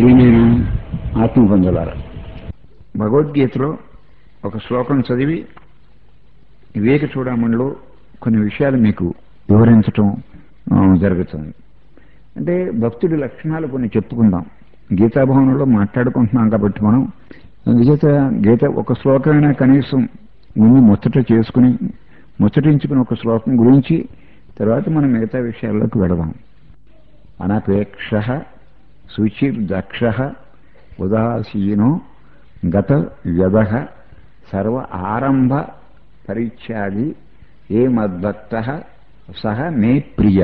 ప్రియమైన ఆత్మ పొందలారా భగవద్గీతలో ఒక శ్లోకం చదివి వివేక చూడమణిలో కొన్ని విషయాలు మీకు వివరించటం ఆ, జరుగుతుంది అంటే భక్తుడి లక్షణాలు కొన్ని చెప్పుకుందాం గీతాభవనంలో మాట్లాడుకుంటున్నాం కాబట్టి మనం విజేత గీత ఒక శ్లోకమైనా కనీసం ముందు ముచ్చట చేసుకుని ముచ్చటించుకుని ఒక శ్లోకం గురించి తర్వాత మనం మిగతా విషయాల్లోకి వెళదాం అనపేక్ష శుచిర్దక్ష ఉదాసీనో గత వ్యధ సర్వ ఆరంభ పరిత్యాగి ఏ మద్భక్త సహ మే ప్రియ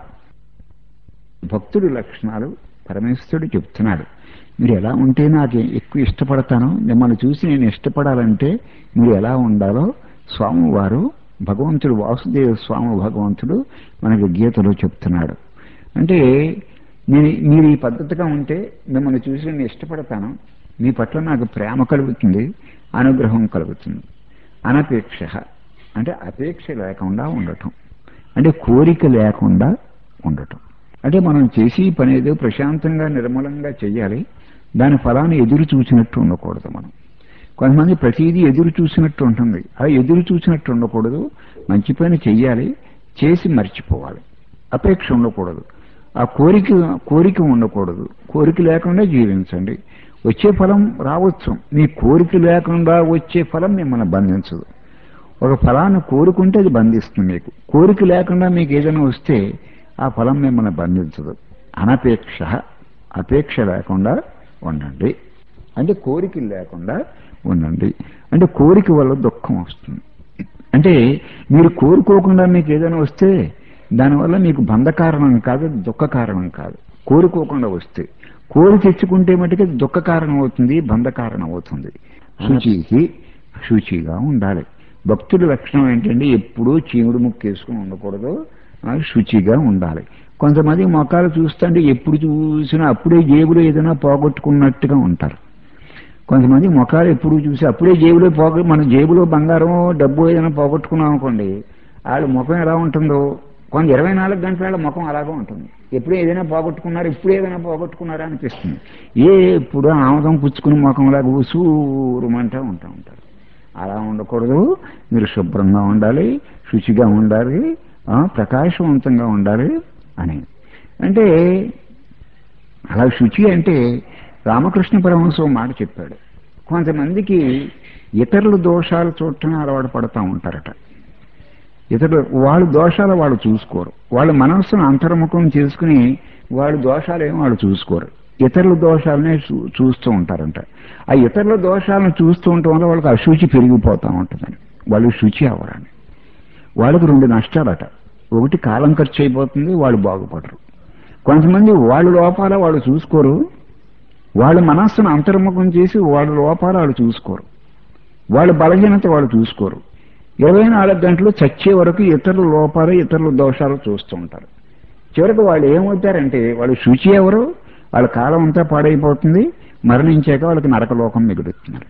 భక్తుడి లక్షణాలు పరమేశ్వరుడు చెప్తున్నాడు మీరు ఎలా ఉంటే నాకు ఎక్కువ ఇష్టపడతానో మిమ్మల్ని చూసి నేను ఇష్టపడాలంటే మీరు ఎలా ఉండాలో స్వామివారు భగవంతుడు వాసుదేవ స్వామి భగవంతుడు మనకి గీతలో చెప్తున్నాడు అంటే నేను మీరు ఈ పద్ధతిగా ఉంటే మిమ్మల్ని చూసి నేను ఇష్టపడతాను మీ పట్ల నాకు ప్రేమ కలుగుతుంది అనుగ్రహం కలుగుతుంది అనపేక్ష అంటే అపేక్ష లేకుండా ఉండటం అంటే కోరిక లేకుండా ఉండటం అంటే మనం చేసి పని ఏదో ప్రశాంతంగా నిర్మలంగా చెయ్యాలి దాని ఫలాన్ని ఎదురు చూసినట్టు ఉండకూడదు మనం కొంతమంది ప్రతిదీ ఎదురు చూసినట్టు ఉంటుంది ఆ ఎదురు చూసినట్టు ఉండకూడదు మంచి పని చెయ్యాలి చేసి మర్చిపోవాలి అపేక్ష ఉండకూడదు ఆ కోరిక కోరిక ఉండకూడదు కోరిక లేకుండా జీవించండి వచ్చే ఫలం రావచ్చు మీ కోరిక లేకుండా వచ్చే ఫలం మిమ్మల్ని బంధించదు ఒక ఫలాన్ని కోరుకుంటే అది బంధిస్తుంది మీకు కోరిక లేకుండా మీకు ఏదైనా వస్తే ఆ ఫలం మిమ్మల్ని బంధించదు అనపేక్ష అపేక్ష లేకుండా ఉండండి అంటే కోరిక లేకుండా ఉండండి అంటే కోరిక వల్ల దుఃఖం వస్తుంది అంటే మీరు కోరుకోకుండా మీకు ఏదైనా వస్తే దానివల్ల మీకు బంధ కారణం కాదు దుఃఖ కారణం కాదు కోరుకోకుండా వస్తే కోరి తెచ్చుకుంటే మటుకు దుఃఖ కారణం అవుతుంది బంధ కారణం అవుతుంది శుచికి శుచిగా ఉండాలి భక్తుడి లక్షణం ఏంటంటే ఎప్పుడూ చీముడు ముక్కు వేసుకుని ఉండకూడదు ఆ, శుచిగా ఉండాలి కొంతమంది మొక్కలు చూస్తుంటే ఎప్పుడు చూసినా అప్పుడే జేబులో ఏదైనా పోగొట్టుకున్నట్టుగా ఉంటారు కొంతమంది ముఖాలు ఎప్పుడు చూసి అప్పుడే జేబులో పోగ మన జేబులో బంగారం డబ్బు ఏదైనా పోగొట్టుకున్నాం అనుకోండి వాళ్ళ ముఖం ఎలా ఉంటుందో కొంత ఇరవై నాలుగు గంటల వాళ్ళ ముఖం అలాగే ఉంటుంది ఎప్పుడు ఏదైనా పోగొట్టుకున్నారు ఇప్పుడు ఏదైనా పోగొట్టుకున్నారా అనిపిస్తుంది ఏ ఎప్పుడు ఆముదం పుచ్చుకుని ముఖంలాగా ఉసూరుమంటూ ఉంటా ఉంటారు అలా ఉండకూడదు మీరు శుభ్రంగా ఉండాలి శుచిగా ఉండాలి ఆ, ప్రకాశవంతంగా ఉండాలి అని అంటే అలా శుచి అంటే రామకృష్ణ పరమహంస ఓ మాట చెప్పాడు కొంతమందికి ఇతరుల దోషాలు చూడటమే అలవాటు పడుతూ ఉంటారట ఇతరులు వాళ్ళ దోషాలు వాళ్ళు చూసుకోరు వాళ్ళ మనస్సును అంతర్ముఖం చేసుకుని వాళ్ళ దోషాలు ఏమో వాళ్ళు చూసుకోరు ఇతరుల దోషాలనే చూ- చూస్తూ ఉంటారంట ఆ ఇతరుల దోషాలను చూస్తూ ఉండటం వల్ల వాళ్ళకి అశుచి పెరిగిపోతూ ఉంటుందని వాళ్ళు శుచి అవ్వరని వాళ్ళకి రెండు నష్టాలట ఒకటి కాలం ఖర్చు అయిపోతుంది వాళ్ళు బాగుపడరు కొంతమంది వాళ్ళ లోపాల వాళ్ళు చూసుకోరు వాళ్ళ మనస్సును అంతర్ముఖం చేసి వాళ్ళ లోపాలు వాళ్ళు చూసుకోరు వాళ్ళ బలహీనత వాళ్ళు చూసుకోరు ఇరవై నాలుగు గంటలు చచ్చే వరకు ఇతరుల లోపాలు ఇతరుల దోషాలు చూస్తూ ఉంటారు చివరికి వాళ్ళు ఏమవుతారంటే వాళ్ళు శుచి ఎవరు వాళ్ళ కాలం అంతా పాడైపోతుంది మరణించాక వాళ్ళకి నరకలోకం మిగులుతున్నారు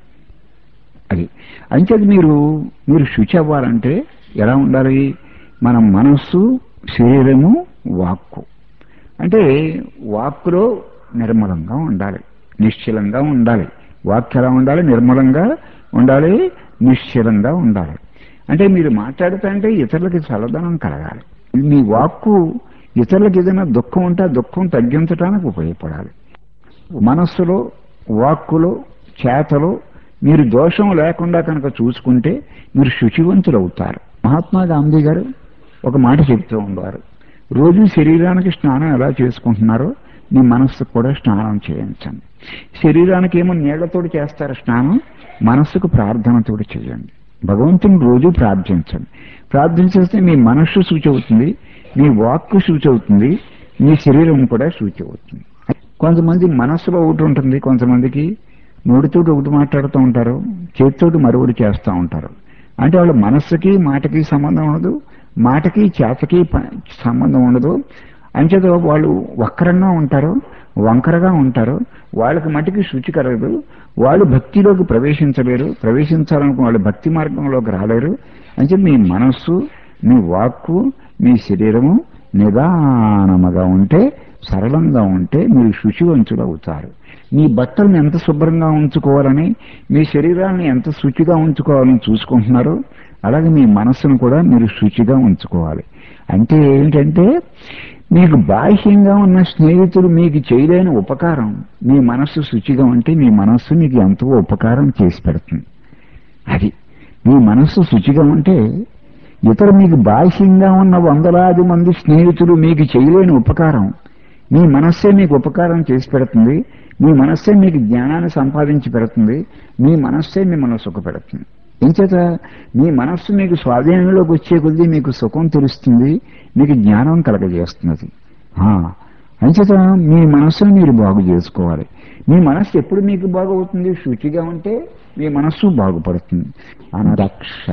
అది అంచేది మీరు మీరు శుచి అవ్వాలంటే ఎలా ఉండాలి మన మనస్సు శరీరము వాక్కు అంటే వాక్కులో నిర్మలంగా ఉండాలి నిశ్చలంగా ఉండాలి వాక్కు ఎలా ఉండాలి నిర్మలంగా ఉండాలి నిశ్చలంగా ఉండాలి అంటే మీరు మాట్లాడుతుంటే ఇతరులకి చల్లదనం కలగాలి మీ వాక్కు ఇతరులకు ఏదైనా దుఃఖం ఉంటే ఆ దుఃఖం తగ్గించడానికి ఉపయోగపడాలి మనస్సులో వాక్కులో చేతలో మీరు దోషం లేకుండా కనుక చూసుకుంటే మీరు శుచివంతులు అవుతారు మహాత్మా గాంధీ గారు ఒక మాట చెప్తూ ఉండేవారు రోజు శరీరానికి స్నానం ఎలా చేసుకుంటున్నారో మీ మనస్సుకు కూడా స్నానం చేయించండి శరీరానికి ఏమో నీళ్లతోటి చేస్తారు స్నానం మనస్సుకు ప్రార్థనతోటి చేయండి భగవంతుని రోజు ప్రార్థించండి ప్రార్థించేస్తే మీ మనస్సు శుచి అవుతుంది మీ వాక్కు శుచి అవుతుంది మీ శరీరం కూడా శుచి అవుతుంది కొంతమంది మనస్సులో ఒకటి ఉంటుంది కొంతమందికి నోటితోటి ఒకటి మాట్లాడుతూ ఉంటారు చేతితోటి మరొకటి చేస్తూ ఉంటారు అంటే వాళ్ళ మనస్సుకి మాటకి సంబంధం ఉండదు మాటకి చేతకి ప- సంబంధం ఉండదు అంచేత వాళ్ళు వక్రంగా ఉంటారు వంకరగా ఉంటారు వాళ్ళకి మటుకి శుచి కలగదు వాళ్ళు భక్తిలోకి ప్రవేశించలేరు ప్రవేశించాలనుకున్న వాళ్ళు భక్తి మార్గంలోకి రాలేరు అంటే మీ మనస్సు మీ వాక్కు మీ శరీరము నిదానముగా ఉంటే సరళంగా ఉంటే మీరు శుచివంతులు అవుతారు మీ బట్టలను ఎంత శుభ్రంగా ఉంచుకోవాలని మీ శరీరాన్ని ఎంత శుచిగా ఉంచుకోవాలని చూసుకుంటున్నారో అలాగే మీ మనస్సును కూడా మీరు శుచిగా ఉంచుకోవాలి అంటే ఏంటంటే మీకు బాహ్యంగా ఉన్న స్నేహితులు మీకు చేయలేని ఉపకారం మీ మనస్సు శుచిగా ఉంటే మీ మనస్సు మీకు ఎంతో ఉపకారం చేసి పెడుతుంది అది మీ మనస్సు శుచిగా ఉంటే ఇతర మీకు బాహ్యంగా ఉన్న వందలాది మంది స్నేహితులు మీకు చేయలేని ఉపకారం మీ మనస్సే మీకు ఉపకారం చేసి పెడుతుంది మీ మనస్సే మీకు జ్ఞానాన్ని సంపాదించి పెడుతుంది మీ మనస్సే మిమ్మల్ని సుఖపెడుతుంది ఎంచేత మీ మనస్సు మీకు స్వాధీనంలోకి వచ్చే కొద్దీ మీకు సుఖం తెలుస్తుంది మీకు జ్ఞానం కలగజేస్తున్నది ఆ, అంచేత మీ మనస్సును మీరు బాగు చేసుకోవాలి మీ మనస్సు ఎప్పుడు మీకు బాగవుతుంది శుచిగా ఉంటే మీ మనస్సు బాగుపడుతుంది అనరక్ష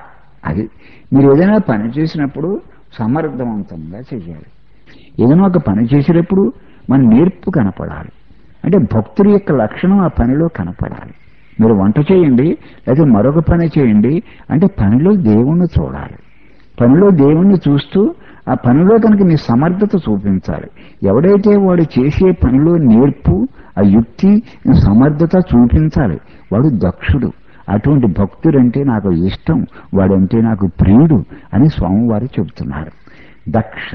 అది మీరు ఏదైనా పని చేసినప్పుడు సమర్థవంతంగా చేయాలి ఏదైనా ఒక పని చేసేటప్పుడు మన నేర్పు కనపడాలి అంటే భక్తుడి యొక్క లక్షణం ఆ పనిలో కనపడాలి మీరు వంట చేయండి లేదా మరొక పని చేయండి అంటే పనిలో దేవుణ్ణి చూడాలి పనిలో దేవుణ్ణి చూస్తూ ఆ పనిలో కనుక మీ సమర్థత చూపించాలి ఎవడైతే వాడు చేసే పనిలో నేర్పు ఆ యుక్తి సమర్థత చూపించాలి వాడు దక్షుడు అటువంటి భక్తుడంటే నాకు ఇష్టం వాడంటే నాకు ప్రియుడు అని స్వామివారు చెబుతున్నారు దక్ష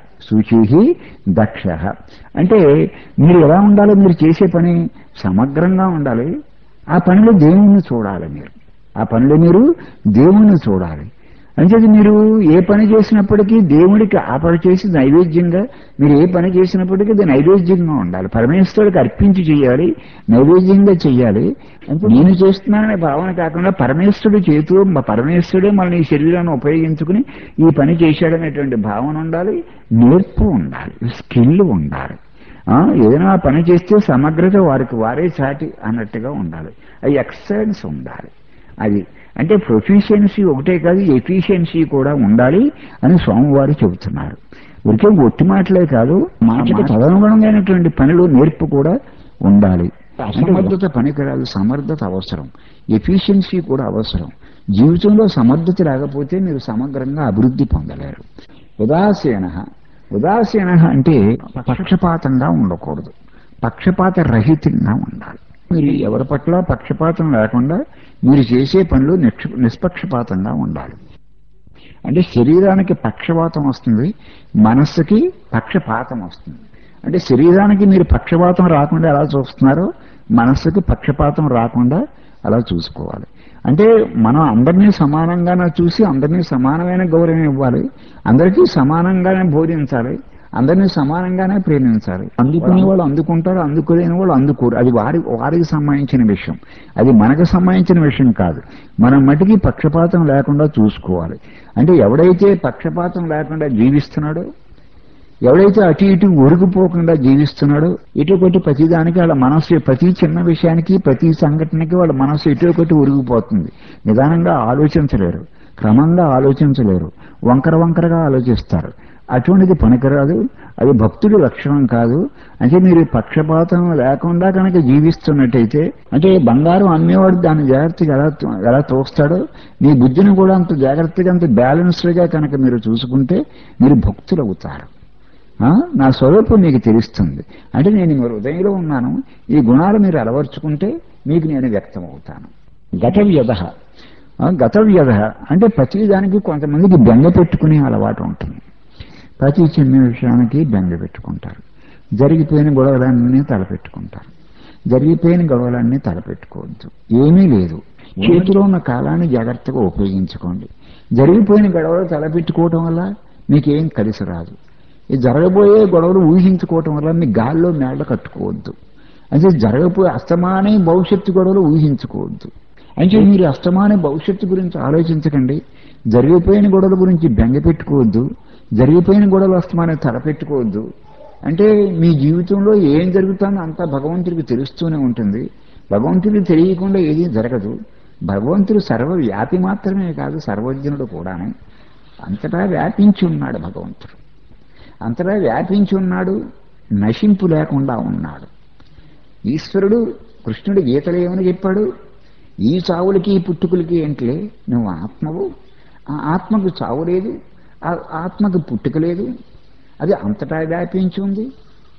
శుచి దక్ష అంటే మీరు ఎలా ఉండాలో మీరు చేసే పని సమగ్రంగా ఉండాలి ఆ పనిలో దేవుణ్ణి చూడాలి మీరు ఆ పనిలో మీరు దేవుణ్ణి చూడాలి అంచేది మీరు ఏ పని చేసినప్పటికీ దేవుడికి ఆ పని చేసి నైవేద్యంగా మీరు ఏ పని చేసినప్పటికీ అది నైవేద్యంగా ఉండాలి పరమేశ్వరుడికి అర్పించి చేయాలి నైవేద్యంగా చేయాలి అంటే నేను చేస్తున్నాననే భావన కాకుండా పరమేశ్వరుడు చేతు పరమేశ్వరుడే మనల్ని ఈ శరీరాన్ని ఉపయోగించుకుని ఈ పని చేశాడనేటువంటి భావన ఉండాలి నేర్పు ఉండాలి స్కిల్ ఉండాలి ఆ, ఏదైనా పని చేస్తే సమగ్రత వారికి వారే చాటి అన్నట్టుగా ఉండాలి అది ఎక్సలెన్స్ ఉండాలి అది అంటే ప్రొఫిషియన్సీ ఒకటే కాదు ఎఫిషియన్సీ కూడా ఉండాలి అని స్వామివారు చెబుతున్నారు ఊరికే ఒట్టి మాటలే కాదు మాటకి తదనుగుణమైనటువంటి పనిలో నేర్పు కూడా ఉండాలి అసమర్థత పనికిరాదు సమర్థత అవసరం ఎఫిషియన్సీ కూడా అవసరం జీవితంలో సమర్థత లేకపోతే మీరు సమగ్రంగా అభివృద్ధి పొందలేరు ఉదాసీన ఉదాసీన అంటే పక్షపాతంగా ఉండకూడదు పక్షపాత రహితంగా ఉండాలి మీరు ఎవరి పట్ల పక్షపాతం లేకుండా మీరు చేసే పనులు నిక్ష- నిష్పక్షపాతంగా ఉండాలి అంటే శరీరానికి పక్షపాతం వస్తుంది మనస్సుకి పక్షపాతం వస్తుంది అంటే శరీరానికి మీరు పక్షపాతం రాకుండా ఎలా చూస్తున్నారో మనస్సుకి పక్షపాతం రాకుండా అలా చూసుకోవాలి అంటే మనం అందరినీ సమానంగానే చూసి అందరినీ సమానమైన గౌరవం ఇవ్వాలి అందరికీ సమానంగానే బోధించాలి అందరినీ సమానంగానే ప్రేమించాలి అందుకునే వాళ్ళు అందుకుంటారు అందుకోలేని వాళ్ళు అందుకోరు అది వారి వారికి సంబంధించిన విషయం అది మనకు సంబంధించిన విషయం కాదు మనం మటుకి పక్షపాతం లేకుండా చూసుకోవాలి అంటే ఎవడైతే పక్షపాతం లేకుండా జీవిస్తున్నాడో ఎవడైతే అటు ఇటు ఒరిగిపోకుండా జీవిస్తున్నాడో ఇటు ఒకటి ప్రతిదానికి వాళ్ళ మనస్సు ప్రతి చిన్న విషయానికి ప్రతి సంఘటనకి వాళ్ళ మనస్సు ఇటు ఒకటి ఒరిగిపోతుంది నిదానంగా ఆలోచించలేరు క్రమంగా ఆలోచించలేరు వంకర వంకరగా ఆలోచిస్తారు అటువంటిది పనికిరాదు అది భక్తుడి లక్షణం కాదు అంటే మీరు పక్షపాతం లేకుండా కనుక జీవిస్తున్నట్టయితే అంటే బంగారం అమ్మేవాడు దాన్ని జాగ్రత్తగా ఎలా ఎలా తోస్తాడో మీ బుద్ధిని కూడా అంత జాగ్రత్తగా అంత బ్యాలెన్స్డ్గా కనుక మీరు చూసుకుంటే మీరు భక్తులు అవుతారు ఆ? నా స్వరూపం మీకు తెలుస్తుంది అంటే నేను మీ హృదయంలో ఉన్నాను ఈ గుణాలు మీరు అలవర్చుకుంటే మీకు నేను వ్యక్తం అవుతాను గత వ్యధ గత వ్యధ అంటే ప్రతి దానికి కొంతమందికి బెంగ పెట్టుకునే అలవాటు ఉంటుంది ప్రతి చిన్న విషయానికి బెంగ పెట్టుకుంటారు జరిగిపోయిన గొడవలన్నీ తలపెట్టుకుంటారు జరిగిపోయిన గొడవలన్నీ తలపెట్టుకోవద్దు ఏమీ లేదు చేతిలో ఉన్న కాలాన్ని జాగ్రత్తగా ఉపయోగించుకోండి జరిగిపోయిన గొడవలు తలపెట్టుకోవటం వల్ల మీకేం కలిసి రాదు ఈ జరగబోయే గొడవలు ఊహించుకోవటం వల్ల మీ గాల్లో మేడ కట్టుకోవద్దు అంటే జరగబోయే అస్తమానే భవిష్యత్తు గొడవలు ఊహించుకోవద్దు అంటే మీరు అస్తమానే భవిష్యత్తు గురించి ఆలోచించకండి జరిగిపోయిన గొడవల గురించి బెంగ పెట్టుకోవద్దు జరిగిపోయిన గొడవలు అస్తమానే తలపెట్టుకోవద్దు అంటే మీ జీవితంలో ఏం జరుగుతుందో అంతా భగవంతుడికి తెలుస్తూనే ఉంటుంది భగవంతుడికి తెలియకుండా ఏదీ జరగదు భగవంతుడు సర్వవ్యాపి మాత్రమే కాదు సర్వజ్ఞుడు కూడానే అంతటా వ్యాపించి ఉన్నాడు భగవంతుడు అంతటా వ్యాపించి ఉన్నాడు నశింపు లేకుండా ఉన్నాడు ఈశ్వరుడు కృష్ణుడు గీతలో ఏమని చెప్పాడు ఈ చావులకి ఈ పుట్టుకలకి ఏంటిలే నువ్వు ఆత్మవు ఆ ఆత్మకు చావు లేదు ఆ ఆత్మకు పుట్టుక లేదు అది అంతటా వ్యాపించి ఉంది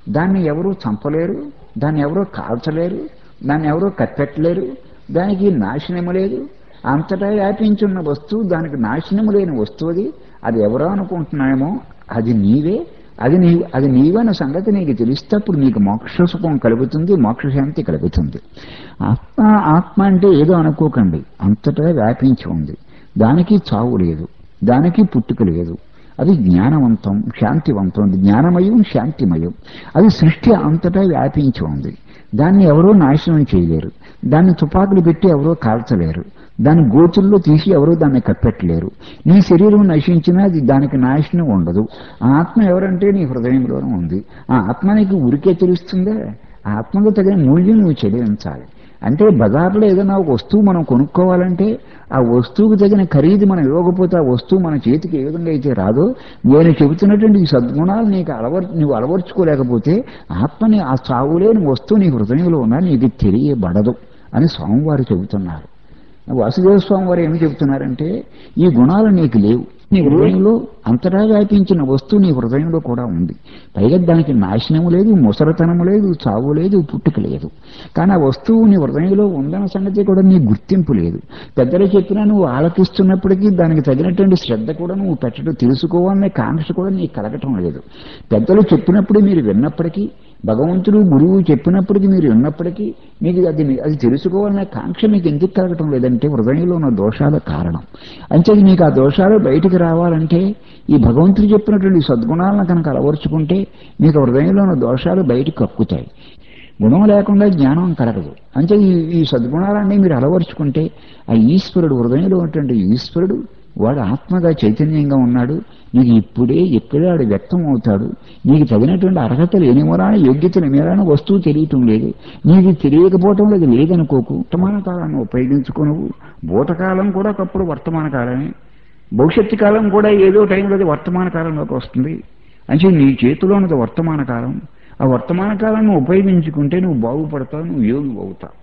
దాన్ని ఎవరూ చంపలేరు దాన్ని ఎవరూ కాల్చలేరు దాన్ని ఎవరూ కప్పెట్టలేరు దానికి నాశనము లేదు అంతటా వ్యాపించున్న వస్తువు దానికి నాశనము లేని వస్తువు అది అది ఎవరో అనుకుంటున్నామో అది నీవే అది నీ అది నీవన్న సంగతి నీకు తెలిస్తే అప్పుడు నీకు మోక్ష సుఖం కలుగుతుంది మోక్ష శాంతి కలుగుతుంది ఆత్మ ఆత్మ అంటే ఏదో అనుకోకండి అంతటా వ్యాపించి ఉంది దానికి చావు లేదు దానికి పుట్టుక లేదు అది జ్ఞానవంతం శాంతివంతం జ్ఞానమయం శాంతిమయం అది సృష్టి అంతటా వ్యాపించి ఉంది దాన్ని ఎవరో నాశనం చేయలేరు దాన్ని తుపాకులు పెట్టి ఎవరో కాల్చలేరు దాని గోతుల్లో తీసి ఎవరో దాన్ని కప్పెట్టలేరు నీ శరీరం నశించినా అది దానికి నాశనం ఉండదు ఆ ఆత్మ ఎవరంటే నీ హృదయంలోనే ఉంది ఆ ఆత్మ నీకు ఉరికే తెలుస్తుందే ఆ ఆత్మకు తగిన మూల్యం నువ్వు చెల్లించాలి అంటే బజార్లో ఏదైనా ఒక వస్తువు మనం కొనుక్కోవాలంటే ఆ వస్తువుకు తగిన ఖరీదు మనం ఇవ్వకపోతే ఆ వస్తువు మన చేతికి ఏ విధంగా అయితే రాదో నేను చెబుతున్నటువంటి ఈ సద్గుణాలు నీకు అలవర్ నువ్వు అలవర్చుకోలేకపోతే ఆత్మని ఆ సాగులేని వస్తువు నీ హృదయంలో ఉన్నా నీకు తెలియబడదు అని స్వామివారు చెబుతున్నారు వాసుదేవ స్వామి వారు ఏమి చెబుతున్నారంటే ఈ గుణాలు నీకు లేవు నీ హృదయంలో అంతటా వ్యాపించిన వస్తువు నీ హృదయంలో కూడా ఉంది పైగా దానికి నాశనము లేదు ముసరతనము లేదు చావు లేదు పుట్టుక లేదు కానీ ఆ వస్తువు నీ హృదయంలో ఉందన్న సంగతి కూడా నీ గుర్తింపు లేదు పెద్దలు చెప్పినా నువ్వు ఆలకిస్తున్నప్పటికీ దానికి తగినటువంటి శ్రద్ధ కూడా నువ్వు పెట్టడం తెలుసుకోవాలనే కాంక్ష కూడా నీకు కలగటం లేదు పెద్దలు చెప్పినప్పుడు మీరు విన్నప్పటికీ భగవంతుడు గురువు చెప్పినప్పటికీ మీరు విన్నప్పటికీ మీకు అది అది తెలుసుకోవాలనే కాంక్ష మీకు ఎందుకు కలగటం లేదంటే హృదయంలో ఉన్న దోషాల కారణం అంచేది మీకు ఆ దోషాలు బయటికి రావాలంటే ఈ భగవంతుడు చెప్పినటువంటి సద్గుణాలను కనుక అలవర్చుకుంటే మీకు హృదయంలో ఉన్న దోషాలు బయటికి కక్కుతాయి గుణం లేకుండా జ్ఞానం కలగదు అంటే ఈ ఈ సద్గుణాలన్నీ మీరు అలవర్చుకుంటే ఆ ఈశ్వరుడు హృదయంలో ఉన్నటువంటి ఈశ్వరుడు వాడు ఆత్మగా చైతన్యంగా ఉన్నాడు నీకు ఇప్పుడే ఇక్కడే వాడు వ్యక్తం అవుతాడు నీకు తగినటువంటి అర్హత లేని మూలాన యోగ్యతల మీరాన వస్తువు తెలియటం లేదు నీకు తెలియకపోవటం లేదు లేదనుకోకు వర్తమాన కాలాన్ని ఉపయోగించుకును భూతకాలం కూడా ఒకప్పుడు వర్తమాన కాలమే భవిష్యత్తు కాలం కూడా ఏదో టైంలో అది వర్తమాన కాలంలోకి వస్తుంది అంటే నీ చేతిలో ఉన్నది వర్తమాన కాలం ఆ వర్తమాన కాలాన్ని ఉపయోగించుకుంటే నువ్వు బాగుపడతావు నువ్వు యోగి అవుతావు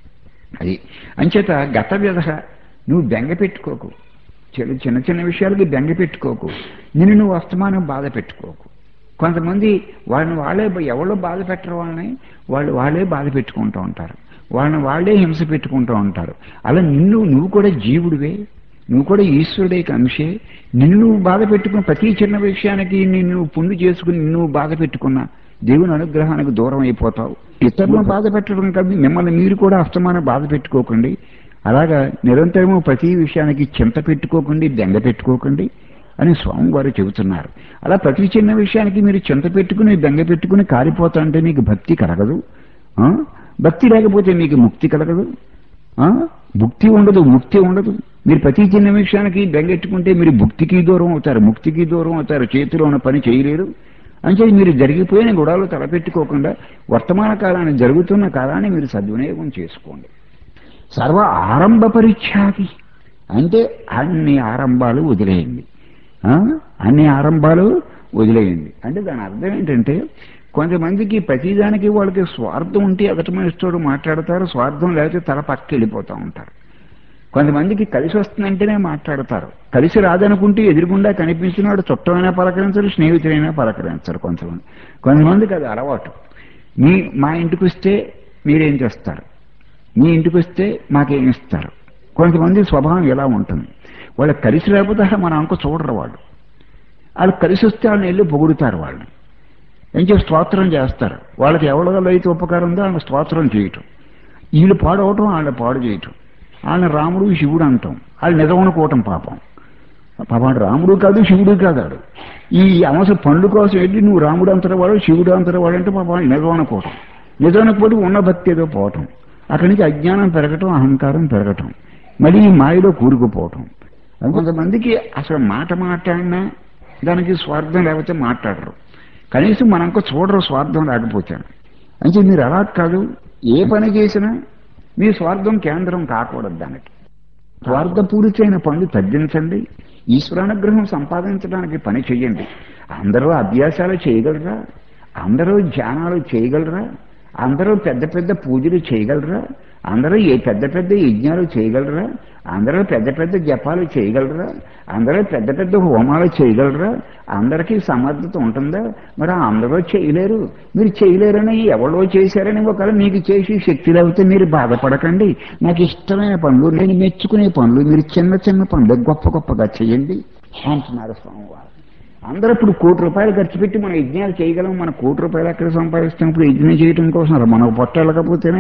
అది అంచేత గత వ్యధ నువ్వు బెంగ పెట్టుకోకు చిన్న చిన్న చిన్న విషయాలకి బెంగ పెట్టుకోకు నిన్ను నువ్వు అస్తమానం బాధ పెట్టుకోకు కొంతమంది వాళ్ళని వాళ్ళే ఎవరో బాధ పెట్టరు వాళ్ళని వాళ్ళు వాళ్ళే బాధ పెట్టుకుంటూ ఉంటారు వాళ్ళని వాళ్ళే హింస పెట్టుకుంటూ ఉంటారు అలా నిన్ను నువ్వు కూడా జీవుడివే నువ్వు కూడా ఈశ్వరుడే అంశే నిన్ను నువ్వు బాధ పెట్టుకున్న ప్రతి చిన్న విషయానికి నిన్ను పుండు చేసుకుని నువ్వు బాధ పెట్టుకున్నా దేవుని అనుగ్రహానికి దూరం అయిపోతావు ఇతరులను బాధ పెట్టడం కాదు మిమ్మల్ని మీరు కూడా అస్తమానం బాధ పెట్టుకోకండి అలాగా నిరంతరము ప్రతి విషయానికి చింత పెట్టుకోకండి బెంగ పెట్టుకోకండి అని స్వామివారు చెబుతున్నారు అలా ప్రతి చిన్న విషయానికి మీరు చింత పెట్టుకుని బెంగ పెట్టుకుని కాలిపోతా అంటే మీకు భక్తి కలగదు ఆ? భక్తి లేకపోతే మీకు ముక్తి కలగదు ఆ? భుక్తి ఉండదు ముక్తి ఉండదు మీరు ప్రతి చిన్న విషయానికి బెంగెట్టుకుంటే మీరు భుక్తికి దూరం అవుతారు ముక్తికి దూరం అవుతారు చేతిలో ఉన్న పని చేయలేరు అంటే మీరు జరిగిపోయిన గొడవలు తలపెట్టుకోకుండా వర్తమాన కాలాన్ని జరుగుతున్న కాలాన్ని మీరు సద్వినియోగం చేసుకోండి సర్వ ఆరంభ పరీక్షాది అంటే అన్ని ఆరంభాలు వదిలేయండి ఆ? అన్ని ఆరంభాలు వదిలేయండి అంటే దాని అర్థం ఏంటంటే కొంతమందికి ప్రతిదానికి వాళ్ళకి స్వార్థం ఉంటే ఎదటి మనిషితోడు మాట్లాడతారు స్వార్థం లేకపోతే తల పక్క వెళ్ళిపోతూ ఉంటారు కొంతమందికి కలిసి వస్తుందంటేనే మాట్లాడతారు కలిసి రాదనుకుంటే ఎదురుగుండా కనిపించినాడు చుట్టమైనా పలకరించరు స్నేహితులైనా పలకరించరు కొంతమంది కొంతమందికి అది అలవాటు మీ మా ఇంటికి వస్తే మీరేం చేస్తారు మీ ఇంటికి వస్తే మాకేం ఇస్తారు కొంతమంది స్వభావం ఎలా ఉంటుంది వాళ్ళు కలిసి లేకపోతే అసలు మన అంక చూడరు వాళ్ళు వాళ్ళు కలిసి వస్తే వాళ్ళని వెళ్ళి పొగుడుతారు వాళ్ళని ఏం చేసి స్తోత్రం చేస్తారు వాళ్ళకి ఎవరిలో అయితే ఉపకారం ఉందో వాళ్ళని స్తోత్రం చేయటం వీళ్ళు పాడవటం వాళ్ళని పాడు చేయటం వాళ్ళని రాముడు శివుడు అంటాం వాళ్ళు నిజం అనుకోవటం పాపం పాపం రాముడు కాదు శివుడు కాదు వాడు. ఈ అవసరం పనుల కోసం వెళ్ళి నువ్వు రాముడు అంతటి వాడు శివుడు అంతటి వాడు అంటే పాపం వాళ్ళు నిజం అనుకోవటం నిజం అనుకోవడం ఉన్న భక్తి ఏదో పోవటం అక్కడి నుంచి అజ్ఞానం పెరగటం అహంకారం పెరగటం మళ్ళీ ఈ మాయలో కూరుకుపోవటం అది కొంతమందికి అసలు మాట మాట్లాడినా దానికి స్వార్థం లేకపోతే మాట్లాడరు కనీసం మనంక చూడరు స్వార్థం లేకపోతే అంటే మీరు అలా కాదు ఏ పని చేసినా మీ స్వార్థం కేంద్రం కాకూడదు దానికి స్వార్థపూరితమైన పనులు తగ్గించండి ఈశ్వరానుగ్రహం సంపాదించడానికి పని చెయ్యండి అందరూ అభ్యాసాలు చేయగలరా అందరూ ధ్యానాలు చేయగలరా అందరూ పెద్ద పెద్ద పూజలు చేయగలరా అందరూ ఏ పెద్ద పెద్ద యజ్ఞాలు చేయగలరా అందరూ పెద్ద పెద్ద జపాలు చేయగలరా అందరూ పెద్ద పెద్ద హోమాలు చేయగలరా అందరికీ సమర్థత ఉంటుందా మరి అందరూ చేయలేరు మీరు చేయలేరని ఎవరో చేశారని ఒకవేళ మీకు చేసి శక్తి లేకపోతే మీరు బాధపడకండి నాకు ఇష్టమైన పనులు నేను మెచ్చుకునే పనులు మీరు చిన్న చిన్న పనులు గొప్ప గొప్పగా చేయండి అంటున్నారు స్వామివారు అందరూ ఇప్పుడు కోటి రూపాయలు ఖర్చు పెట్టి మనం యజ్ఞాలు చేయగలం మన కోటి రూపాయలు ఎక్కడ సంపాదిస్తాం ఇప్పుడు యజ్ఞం చేయడం కోసం రా, మనకు పొట్టలేకపోతేనే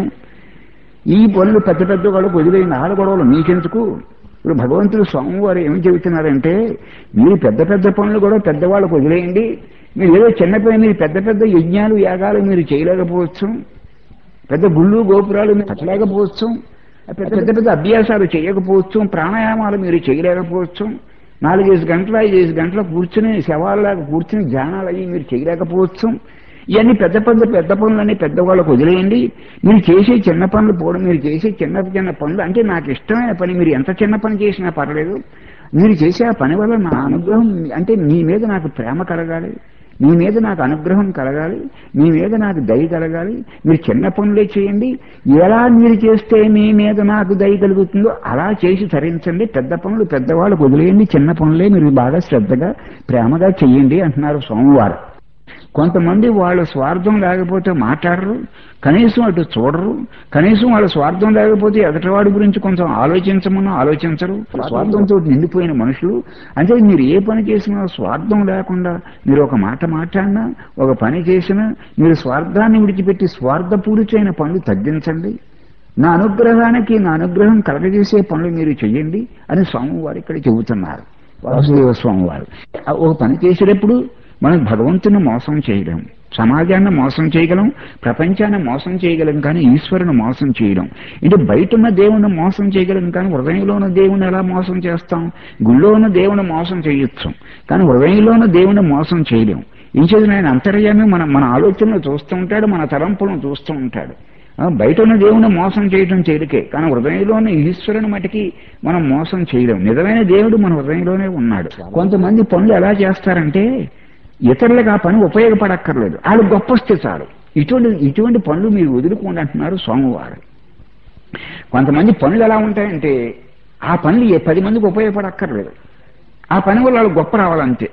ఈ పనులు పెద్ద పెద్ద వాళ్ళు వదిలేని ఆడ గొడవలు మీకెందుకు ఇప్పుడు భగవంతుడు స్వామివారు ఏమి చెబుతున్నారంటే మీరు పెద్ద పెద్ద పనులు కూడా పెద్దవాళ్ళకు వదిలేయండి మీరు ఏదో చిన్న పని మీరు పెద్ద పెద్ద యజ్ఞాలు యాగాలు మీరు చేయలేకపోవచ్చు పెద్ద గుళ్ళు గోపురాలు మీరు కట్టలేకపోవచ్చు పెద్ద పెద్ద పెద్ద అభ్యాసాలు చేయకపోవచ్చు ప్రాణాయామాలు మీరు చేయలేకపోవచ్చు నాలుగైదు గంటల ఐదేసి గంటల కూర్చుని శవాలలాగా కూర్చుని ధ్యానాలు అయ్యి మీరు చేయలేకపోవచ్చు ఇవన్నీ పెద్ద పెద్ద పెద్ద పనులన్నీ పెద్దవాళ్ళకు వదిలేయండి మీరు చేసే చిన్న పనులు పోవడం మీరు చేసే చిన్న చిన్న పనులు అంటే నాకు ఇష్టమైన పని మీరు ఎంత చిన్న పని చేసినా పర్లేదు మీరు చేసే ఆ పని వల్ల నా అనుగ్రహం అంటే మీ మీద నాకు ప్రేమ కలగాలి మీ మీద నాకు అనుగ్రహం కలగాలి మీ మీద నాకు దయ కలగాలి మీరు చిన్న పనులే చేయండి ఎలా మీరు చేస్తే మీ మీద నాకు దయ కలుగుతుందో అలా చేసి తరించండి పెద్ద పనులు పెద్దవాళ్ళకు వదిలేయండి చిన్న పనులే మీరు బాగా శ్రద్ధగా ప్రేమగా చెయ్యండి అంటున్నారు సోమవారం కొంతమంది వాళ్ళ స్వార్థం లేకపోతే మాట్లాడరు కనీసం అటు చూడరు కనీసం వాళ్ళ స్వార్థం లేకపోతే ఎదటివాడి గురించి కొంచెం ఆలోచించమని ఆలోచించరు స్వార్థంతో నిండిపోయిన మనుషులు అంటే మీరు ఏ పని చేసినా స్వార్థం లేకుండా మీరు ఒక మాట మాట్లాడినా ఒక పని చేసినా మీరు స్వార్థాన్ని విడిచిపెట్టి స్వార్థపూరితమైన పనులు తగ్గించండి నా అనుగ్రహానికి నా అనుగ్రహం కలగజేసే పనులు మీరు చెయ్యండి అని స్వామివారు ఇక్కడ చెబుతున్నారు వాసుదేవ స్వామివారు ఆ ఒక పని చేసేటప్పుడు మనం భగవంతుని మోసం చేయలేం సమాజాన్ని మోసం చేయగలం ప్రపంచాన్ని మోసం చేయగలం కానీ ఈశ్వరుని మోసం చేయడం అంటే బయట ఉన్న దేవుని మోసం చేయగలం కానీ హృదయంలో ఉన్న దేవుని ఎలా మోసం చేస్తాం గుళ్ళో ఉన్న దేవుని మోసం చేయొచ్చు కానీ హృదయంలో ఉన్న దేవుని మోసం చేయలేం ఇంచేది ఆయన అంతర్యాన్ని మన మన ఆలోచనలు చూస్తూ ఉంటాడు మన తలంపులను చూస్తూ ఉంటాడు ఆ, బయట ఉన్న దేవుని మోసం చేయడం తేలికే కానీ హృదయంలోని ఈశ్వరుని మటుకి మనం మోసం చేయలేం నిజమైన దేవుడు మన హృదయంలోనే ఉన్నాడు కొంతమంది పనులు ఎలా చేస్తారంటే ఇతరులకు ఆ పని ఉపయోగపడక్కర్లేదు వాళ్ళు గొప్పస్తే చాలు ఇటువంటి ఇటువంటి పనులు మీరు వదులుకోండి అంటున్నారు సోమవారం కొంతమంది పనులు ఎలా ఉంటాయంటే ఆ పనులు ఏ పది మందికి ఉపయోగపడక్కర్లేదు ఆ పని వల్ల వాళ్ళు గొప్ప రావాలంతే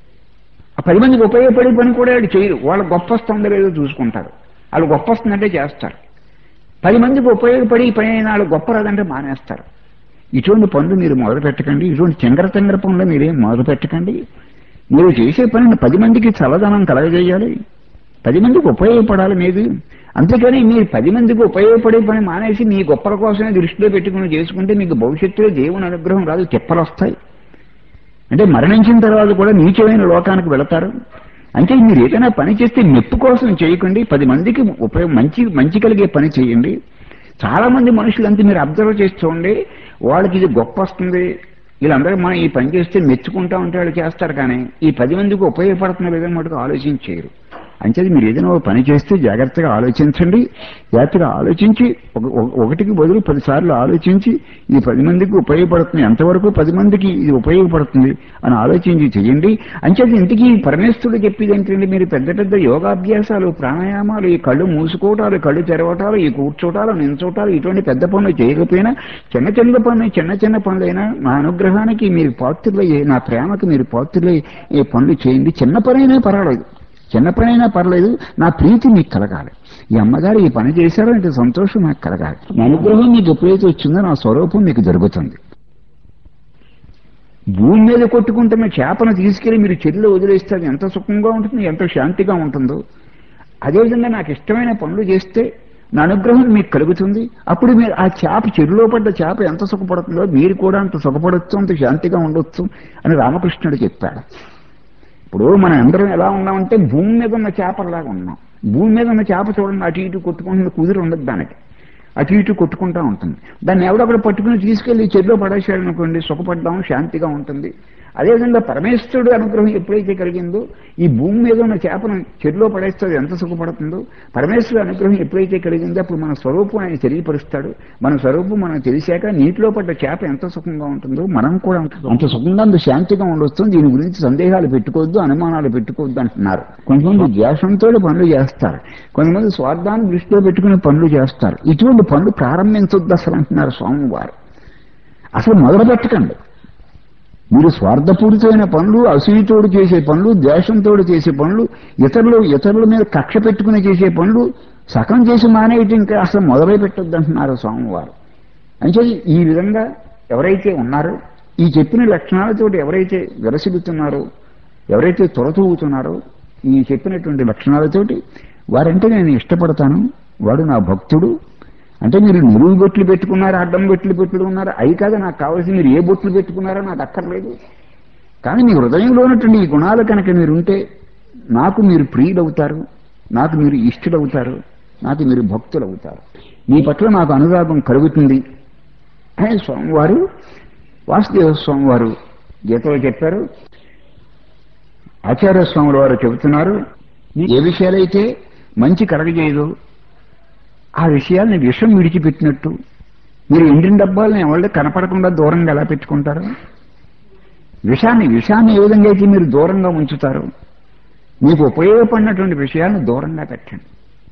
ఆ పది మందికి ఉపయోగపడే పని కూడా వాళ్ళు చేయరు వాళ్ళు గొప్ప వస్తుందో లేదో చూసుకుంటారు వాళ్ళు గొప్ప వస్తుందంటే చేస్తారు పది మందికి ఉపయోగపడి ఈ పని అయిన వాళ్ళు గొప్ప రాదంటే మానేస్తారు ఇటువంటి పనులు మీరు మొదలు పెట్టకండి ఇటువంటి చింగర చింగర పనులు మీరేం మొదలు పెట్టకండి మీరు చేసే పనిని పది మందికి చల్లదనం కలగజేయాలి పది మందికి ఉపయోగపడాలి మీది అంతేకాని మీరు పది మందికి ఉపయోగపడే పని మానేసి మీ గొప్పల కోసమే దృష్టిలో పెట్టుకుని చేసుకుంటే మీకు భవిష్యత్తులో దేవుని అనుగ్రహం రాదు తిప్పలు వస్తాయి అంటే మరణించిన తర్వాత కూడా నీచమైన లోకానికి వెళతారు అంటే మీరు ఏదైనా పని చేస్తే మెప్పు కోసం చేయకండి పది మందికి ఉపయోగం మంచి మంచి కలిగే పని చేయండి చాలా మంది మనుషులు అంతా మీరు అబ్జర్వ్ చేసి చూడండి వాళ్ళకి ఇది గొప్ప వస్తుంది వీళ్ళందరూ మనం ఈ పని చేస్తే మెచ్చుకుంటా ఉంటే వాళ్ళు చేస్తారు కానీ ఈ పది మందికి ఉపయోగపడుతున్న లేదని మటుకు ఆలోచించేయరు అంచేది మీరు ఏదైనా ఒక పని చేస్తే జాగ్రత్తగా ఆలోచించండి జాగ్రత్తగా ఆలోచించి ఒక- ఒక- ఒకటికి బదులు పదిసార్లు ఆలోచించి ఈ పది మందికి ఉపయోగపడుతుంది ఎంతవరకు పది మందికి ఇది ఉపయోగపడుతుంది అని ఆలోచించి చేయండి అంచేది ఇంటికి పరమేశ్వరుడు చెప్పేది ఏంటంటే మీరు పెద్ద పెద్ద యోగాభ్యాసాలు ప్రాణాయామాలు ఈ కళ్ళు మూసుకోవటాలు కళ్ళు తెరవటాలు ఈ కూర్చోటాలు నించోటాలు ఇటువంటి పెద్ద పనులు చేయకపోయినా చిన్న చిన్న పనులు చిన్న చిన్న పనులైనా నా అనుగ్రహానికి మీరు పాత్రులయ్యే నా ప్రేమకి మీరు పాత్రులయ్యే ఈ పనులు చేయండి చిన్న పనైనా పర్వాలేదు చిన్న పనైనా పర్లేదు నా ప్రీతి మీకు కలగాలి ఈ అమ్మగారు ఈ పని చేశారో అంటే సంతోషం నాకు కలగాలి నా అనుగ్రహం మీకు ఎప్పుడైతే వచ్చిందో నా స్వరూపం మీకు జరుగుతుంది భూమి మీద కొట్టుకుంటున్న చేపను తీసుకెళ్లి మీరు చెల్లిలో వదిలేస్తే అది ఎంత సుఖంగా ఉంటుంది ఎంత శాంతిగా ఉంటుందో అదేవిధంగా నాకు ఇష్టమైన పనులు చేస్తే నా అనుగ్రహం మీకు కలుగుతుంది అప్పుడు మీరు ఆ చేప చెరులో పడ్డ చేప ఎంత సుఖపడుతుందో మీరు కూడా అంత సుఖపడొచ్చు అంత శాంతిగా ఉండొచ్చు అని రామకృష్ణుడు చెప్పాడు ఇప్పుడు మనం అందరం ఎలా ఉన్నామంటే భూమి మీద ఉన్న చేపలాగా ఉన్నాం భూమి మీద ఉన్న చేప చూడండి అటు ఇటు కొట్టుకుంటుంది కుదిరి ఉండదు దానికి అటు ఇటు కొట్టుకుంటా ఉంటుంది దాన్ని ఎవడొకడు పట్టుకుని తీసుకెళ్లి చెరులో పడేసాడు అనుకోండి సుఖపడ్డాం శాంతిగా ఉంటుంది అదేవిధంగా పరమేశ్వరుడు అనుగ్రహం ఎప్పుడైతే కలిగిందో ఈ భూమి మీద ఉన్న చేపను చెరులో పడేస్తే అది ఎంత సుఖపడుతుందో పరమేశ్వరుడు అనుగ్రహం ఎప్పుడైతే కలిగిందో అప్పుడు మన స్వరూపం ఆయన తెలియపరుస్తాడు మన స్వరూపం మనం తెలిసాక నీటిలో పడ్డ చేప ఎంత సుఖంగా ఉంటుందో మనం కూడా అంత సుఖంగా అంత శాంతిగా ఉండొచ్చు దీని గురించి సందేహాలు పెట్టుకోవద్దు అనుమానాలు పెట్టుకోవద్దు అంటున్నారు కొంతమంది ద్వేషంతో పనులు చేస్తారు కొంతమంది స్వార్థాన్ని దృష్టిలో పెట్టుకుని పనులు చేస్తారు ఇటువంటి పనులు ప్రారంభించొద్దు అసలు అంటున్నారు స్వామివారు అసలు మొదలు పెట్టకండి మీరు స్వార్థపూరితమైన పనులు అసూయతోడు చేసే పనులు ద్వేషంతోడు చేసే పనులు ఇతరులు ఇతరుల మీద కక్ష పెట్టుకుని చేసే పనులు సగం చేసి మానేయటం ఇంకా అసలు మొదలై పెట్టొద్దు అంటున్నారు స్వామివారు అంటే ఈ విధంగా ఎవరైతే ఉన్నారో ఈ చెప్పిన లక్షణాలతోటి ఎవరైతే విరసిల్లుతున్నారో ఎవరైతే తొలతూగుతున్నారో ఈ చెప్పినటువంటి లక్షణాలతోటి వారంటే నేను ఇష్టపడతాను వాడు నా భక్తుడు అంటే మీరు నిలువు బొట్లు పెట్టుకున్నారు అడ్డం బొట్లు పెట్టుకున్నారు అవి కాదు నాకు కావాల్సి మీరు ఏ బొట్లు పెట్టుకున్నారో నాకు అక్కర్లేదు కానీ మీ హృదయంలో ఉన్నటువంటి ఈ గుణాలు కనుక మీరు ఉంటే నాకు మీరు ప్రియులవుతారు నాకు మీరు ఇష్టలవుతారు నాకు మీరు భక్తులవుతారు మీ పట్ల నాకు అనురాగం కలుగుతుంది అని స్వామివారు వాసుదేవ స్వామివారు గీతలో చెప్పారు ఆచార్య స్వాముల వారు చెబుతున్నారు ఏ విషయాలైతే మంచి కలగజేయదు ఆ విషయాల్ని విషం విడిచిపెట్టినట్టు మీరు ఎండిన డబ్బాలను ఎవరి కనపడకుండా దూరంగా ఎలా పెట్టుకుంటారు విషాన్ని విషాన్ని ఏ విధంగా అయితే మీరు దూరంగా ఉంచుతారు మీకు ఉపయోగపడినటువంటి విషయాలను దూరంగా పెట్టండి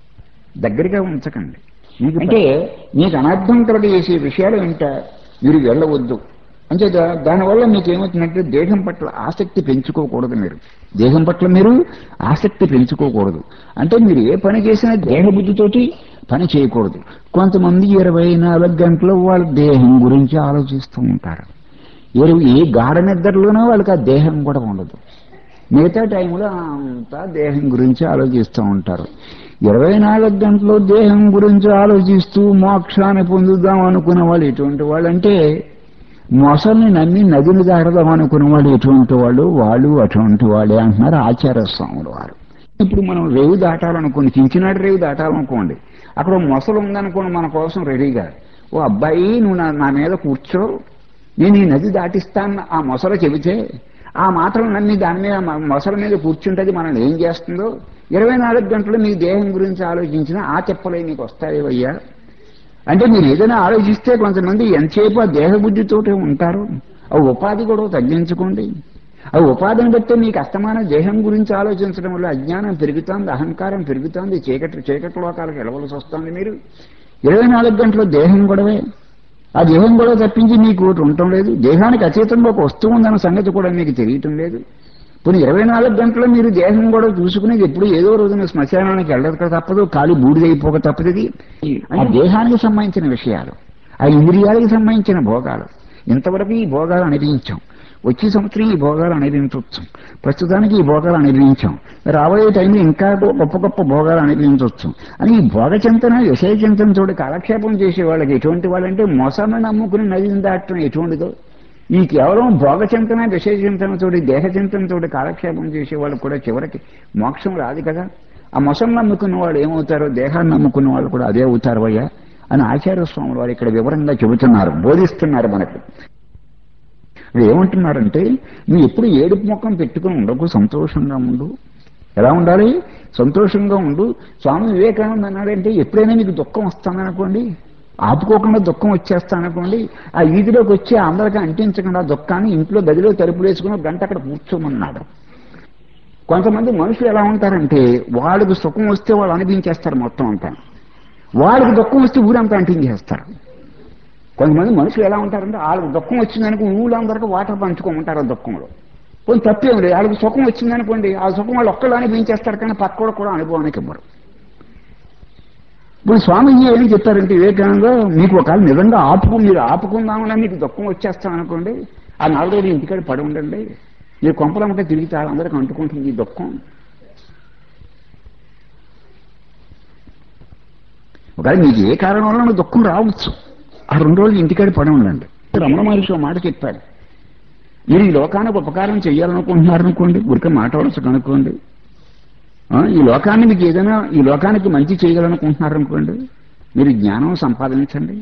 దగ్గరగా ఉంచకండి మీకు అంటే మీకు అనర్థం కలగజేసే విషయాలు వెంట మీరు వెళ్ళవద్దు అంటే దా- దానివల్ల మీకు ఏమవుతుందంటే దేహం పట్ల ఆసక్తి పెంచుకోకూడదు మీరు దేహం పట్ల మీరు ఆసక్తి పెంచుకోకూడదు అంటే మీరు ఏ పని చేసినా దేహ బుద్ధితోటి పని చేయకూడదు కొంతమంది ఇరవై నాలుగు గంటలు వాళ్ళ దేహం గురించి ఆలోచిస్తూ ఉంటారు ఇరవై ఏ గాఢ నిద్రలోనూ వాళ్ళకి ఆ దేహం కూడా ఉండదు మిగతా టైంలో అంతా దేహం గురించి ఆలోచిస్తూ ఉంటారు ఇరవై నాలుగు గంటలు దేహం గురించి ఆలోచిస్తూ మోక్షాన్ని పొందుదాం అనుకున్న వాళ్ళు ఎటువంటి వాళ్ళంటే మొసల్ని నమ్మి నదిని దాడదాం అనుకున్న వాళ్ళు ఎటువంటి వాళ్ళు వాళ్ళు అటువంటి వాళ్ళే అంటున్నారు ఆచార్య స్వాములు వారు ఇప్పుడు మనం రేవు దాటాలనుకోండి చించినాడు రేవు దాటాలనుకోండి అక్కడ ఓ మొసలు ఉందనుకోండి మన కోసం రెడీగా ఓ అబ్బాయి నువ్వు నా నా మీద కూర్చో నేను ఈ నది దాటిస్తాను ఆ మొసలు చెబితే ఆ మాత్రం నమ్మి దాని మీద మ- మొసల మీద కూర్చుంటది మనం ఏం చేస్తుందో ఇరవై నాలుగు గంటలు మీ దేహం గురించి ఆలోచించినా ఆ చెప్పలే మీకు వస్తాయేవయ్యా అంటే మీరు ఏదైనా ఆలోచిస్తే కొంతమంది ఎంతసేపు ఆ దేహబుద్ధితోటే ఉంటారు ఆ ఉపాధి కూడా తగ్గించుకోండి ఆ ఉపాధిని బట్టి మీకు అస్తమాన దేహం గురించి ఆలోచించడం వల్ల అజ్ఞానం పెరుగుతోంది అహంకారం పెరుగుతోంది చీకటి చీకటి లోకాలకు వెళ్ళవలసి వస్తుంది మీరు ఇరవై నాలుగు గంటలు దేహం గొడవే ఆ దేహం గొడవ తప్పించి మీకు ఒకటి ఉండటం లేదు దేహానికి అచేతంలో ఒక వస్తువు ఉందన్న సంగతి కూడా మీకు తెలియటం లేదు పోనీ ఇరవై నాలుగు గంటలు మీరు దేహం కూడా చూసుకునేది ఎప్పుడు ఏదో రోజున శ్మశానానికి వెళ్ళక తప్పదు ఖాళీ బూడిదైపోక తప్పదు ఇది ఆ దేహానికి సంబంధించిన విషయాలు ఆ ఇంద్రియాలకు సంబంధించిన భోగాలు ఇంతవరకు ఈ భోగాలు అనుభవించాం వచ్చే సంవత్సరం ఈ భోగాలు అనుభవించవచ్చు ప్రస్తుతానికి ఈ భోగాలు అనుభవించాం రాబోయే టైంలో ఇంకా గొప్ప గొప్ప భోగాలు అనుభవించవచ్చు అని ఈ భోగ చింతన విషయ చింతన చూడ కాలక్షేపం చేసే వాళ్ళకి ఎటువంటి వాళ్ళంటే మోసాన్ని నమ్ముకుని నదిని దాటడం ఎటువంటిదో ఈ కేవలం భోగ చింతన విషయ చింతనతోటి దేహ చింతనతోటి కాలక్షేపం చేసే వాళ్ళు కూడా చివరికి మోక్షం రాదు కదా ఆ మొసం నమ్ముకున్న వాళ్ళు ఏమవుతారో దేహాన్ని నమ్ముకున్న వాళ్ళు కూడా అదే అవుతారు అయ్యా అని ఆచార్య స్వాములు వారు ఇక్కడ వివరంగా చెబుతున్నారు బోధిస్తున్నారు మనకు ఇప్పుడు ఏమంటున్నారంటే నువ్వు ఎప్పుడు ఏడుపు ముఖం పెట్టుకుని ఉండకు సంతోషంగా ఉండు ఎలా ఉండాలి సంతోషంగా ఉండు స్వామి వివేకానంద అన్నాడంటే ఎప్పుడైనా నీకు దుఃఖం వస్తాననుకోండి ఆపుకోకుండా దుఃఖం వచ్చేస్తాననుకోండి ఆ వీధిలోకి వచ్చి అందరికీ అంటించకుండా దుఃఖాన్ని ఇంట్లో గదిలో తలుపులు వేసుకుని ఒక గంట అక్కడ కూర్చోమన్నాడు కొంతమంది మనుషులు ఎలా ఉంటారంటే వాళ్ళకి సుఖం వస్తే వాళ్ళు అనిపించేస్తారు మొత్తం అంతా వాళ్ళకి దుఃఖం వస్తే ఊరంతా అంటించేస్తారు కొంతమంది మనుషులు ఎలా ఉంటారంటే వాళ్ళకి దుఃఖం వచ్చిందనుకో ఊళ్ళందరికీ వాటర్ పంచుకోమంటారు ఆ దుఃఖంలో కొంచెం తప్పేం లేదు వాళ్ళకి సుఖం వచ్చిందనుకోండి ఆ సుఖం వాళ్ళు ఒక్కళ్ళు అనిపించేస్తారు కానీ పక్కడు కూడా అనుభవానికి ఇవ్వరు ఇప్పుడు స్వామీజీ ఏం చెప్పారంటే వివేకానంద మీకు ఒకవేళ నిజంగా ఆపుకు మీరు ఆపుకుందామని మీకు దుఃఖం వచ్చేస్తాం అనుకోండి ఆ నాలుగు రోజులు ఇంటికాడ పడి ఉండండి మీరు కొంపలమ్మటే తిరిగితే అందరికి అంటుకుంటుంది ఈ దుఃఖం ఒకవేళ మీకు ఏ కారణం వల్ల దుఃఖం రావచ్చు ఆ రెండు రోజులు ఇంటికాడ పడి ఉండండి రమణ మహర్షి ఒక మాట చెప్పాడు మీరు ఈ లోకానికి ఉపకారం చేయాలనుకుంటున్నారనుకోండి ఊరికే మాట్లాడచ్చు అనుకోండి ఆ, ఈ లోకాన్ని మీకు ఏదైనా ఈ లోకానికి మంచి చేయగలనుకుంటున్నారనుకోండి మీరు జ్ఞానం సంపాదించండి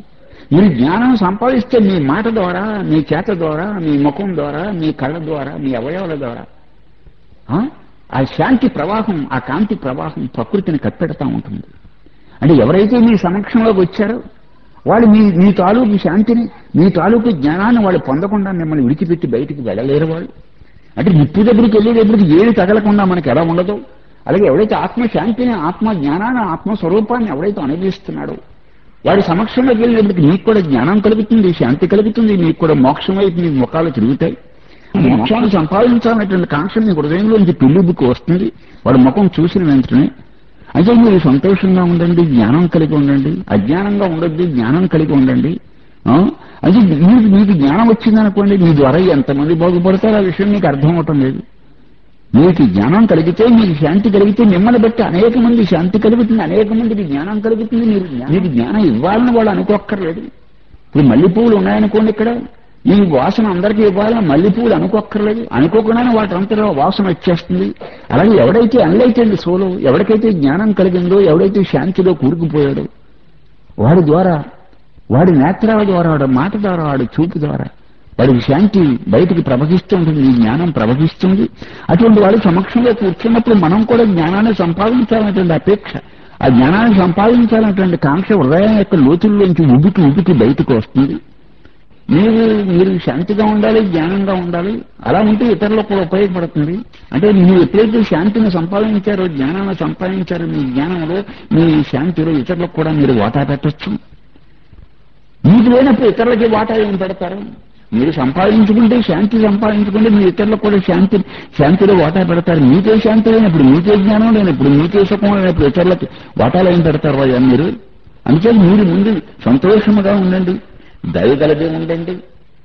మీరు జ్ఞానం సంపాదిస్తే మీ మాట ద్వారా మీ చేత ద్వారా మీ ముఖం ద్వారా మీ కళ్ళ ద్వారా మీ అవయవాల ద్వారా ఆ? ఆ శాంతి ప్రవాహం ఆ కాంతి ప్రవాహం ప్రకృతిని కప్పెడతా ఉంటుంది అంటే ఎవరైతే మీ సమక్షంలోకి వచ్చారో వాళ్ళు మీ మీ తాలూకు శాంతిని మీ తాలూకు జ్ఞానాన్ని వాళ్ళు పొందకుండా మిమ్మల్ని విడిచిపెట్టి బయటికి వెళ్ళలేరు వాళ్ళు అంటే నిప్పు దగ్గరికి వెళ్ళేటప్పటికి ఏది తగలకుండా మనకి ఎలా ఉండదు అలాగే ఎవడైతే ఆత్మ శాంతిని ఆత్మ జ్ఞానాన్ని ఆత్మ స్వరూపాన్ని ఎవడైతే అనుభవిస్తున్నాడో వాడి సమక్షంలోకి వెళ్ళినప్పటికి నీకు కూడా జ్ఞానం కలుగుతుంది శాంతి కలుగుతుంది నీకు కూడా మోక్షం వైపు నీ ముఖాలు తిరుగుతాయి మోక్షాన్ని సంపాదించాలనేటువంటి కాంక్ష మీ హృదయంలోంచి పెళ్లిబుక్ వస్తుంది వాడి ముఖం చూసిన వెంటనే అయితే మీరు సంతోషంగా ఉండండి జ్ఞానం కలిగి ఉండండి అజ్ఞానంగా ఉండొద్దు జ్ఞానం కలిగి ఉండండి ఆ? అయితే మీకు మీకు జ్ఞానం వచ్చిందనుకోండి మీ ద్వారా ఎంతమంది బాగుపడతారో ఆ విషయం మీకు అర్థం అవటం లేదు మీకు జ్ఞానం కలిగితే మీకు శాంతి కలిగితే మిమ్మల్ని బట్టి అనేక మంది శాంతి కలుగుతుంది అనేక మందికి జ్ఞానం కలుగుతుంది మీరు మీకు జ్ఞానం ఇవ్వాలని వాళ్ళు అనుకోక్కర్లేదు ఇప్పుడు మల్లెపూలు ఉన్నాయనుకోండి ఇక్కడ ఈ వాసన అందరికీ ఇవ్వాలని మల్లెపూలు అనుకోక్కర్లేదు అనుకోకుండానే వాటి అంతలో వాసన వచ్చేస్తుంది అలాగే ఎవడైతే అల్లైతే సోలో ఎవరికైతే జ్ఞానం కలిగిందో ఎవడైతే శాంతిలో కూరుకుపోయాడో వాడి ద్వారా వాడి నేత్రాల ద్వారా వాడి మాట ద్వారా వాడి చూపు ద్వారా వాడికి శాంతి బయటికి ప్రవహిస్తూ ఉంటుంది ఈ జ్ఞానం ప్రవహిస్తుంది అటువంటి వాడి సమక్షంలో కూర్చున్నప్పుడు మనం కూడా జ్ఞానాన్ని సంపాదించాలనేటువంటి అపేక్ష ఆ జ్ఞానాన్ని సంపాదించాలనేటువంటి కాంక్ష హృదయం యొక్క లోతుల్లోంచి ఉబికి ఉబికి బయటకు వస్తుంది మీరు మీరు శాంతిగా ఉండాలి జ్ఞానంగా ఉండాలి అలా ఉంటే ఇతరులకు కూడా ఉపయోగపడుతుంది అంటే మీరు ఎప్పుడైతే శాంతిని సంపాదించారో జ్ఞానాన్ని సంపాదించారో మీ జ్ఞానంలో మీ శాంతిలో ఇతరులకు కూడా మీరు వాటా పెట్టచ్చు మీకు లేనప్పుడు ఇతరులకి వాటా ఏం పెడతారు మీరు సంపాదించుకుంటే శాంతి సంపాదించుకుంటే మీ ఇతరులకు కూడా శాంతి శాంతిలో వాటా పెడతారు మీకే శాంతి లేనప్పుడు మీకే జ్ఞానం లేనప్పుడు మీకే సుఖం లేనప్పుడు ఇతరులకి వాటాలు ఏం పెడతారు అయ్యా మీరు అందుకే మీరు ముందు సంతోషముగా ఉండండి దయగలదే ఉండండి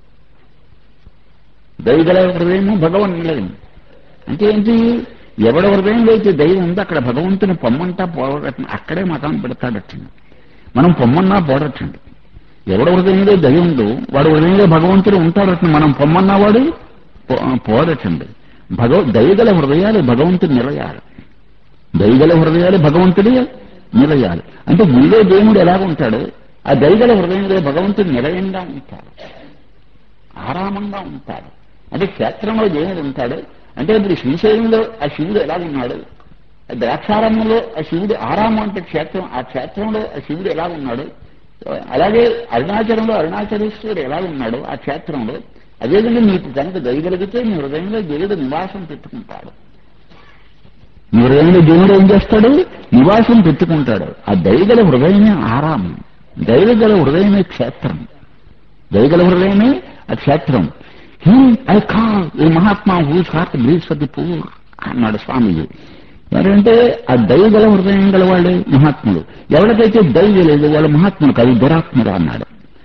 దయగల హృదయము భగవన్ నిలయం అంటే ఏంటి ఎవడ హృదయంలో అయితే దైవం ఉందో అక్కడ భగవంతుని పొమ్మంటా పోడటం అక్కడే మతం పెడతాడటండి మనం పొమ్మన్నా పోడటండి ఎవడ హృదయంలో దయ ఉందో వాడు హృదయంలో భగవంతుడు ఉంటాడట మనం పొమ్మన్నా వాడు పో- పోదటండి భగవ దయగల హృదయాలు భగవంతుడు నిలయాలి దయగల హృదయాలు భగవంతుడి నిలయాలి అంటే గుళ్ళో దేవుడు ఎలా ఉంటాడు ఆ దయగల హృదయంలో భగవంతుడు నిలయంగా ఉంటాడు ఆరామంగా ఉంటాడు అంటే క్షేత్రంలో దేవుడు ఉంటాడు అంటే ఇప్పుడు శ్రీశైలంలో ఆ శివుడు ఎలా ఉన్నాడు ఆ ద్రాక్షారంభంలో ఆ శివుడు ఆరామం అంటే క్షేత్రం ఆ క్షేత్రంలో ఆ శివుడు ఎలా ఉన్నాడు అలాగే అరుణాచలంలో అరుణాచలేశ్వరుడు ఎలా ఉన్నాడు ఆ క్షేత్రంలో అదేవిధంగా మీకు కనుక దయగలిగితే మీ హృదయంలో దేవుడు నివాసం పెట్టుకుంటాడు మీ హృదయంలో దేవుడు ఏం చేస్తాడు నివాసం పెట్టుకుంటాడు ఆ దయగల హృదయమే ఆరామం దయగల హృదయమే క్షేత్రం దయగల హృదయమే ఆ క్షేత్రం he I call a Mahatma whose heart bleeds for the poor అన్నాడు స్వామీజీ ఎవరంటే ఆ దయగల హృదయం గల వాళ్ళే మహాత్ములు ఎవరికైతే దయ లేదు వాళ్ళ మహాత్ములు కాదు దురాత్ములు అన్నాడు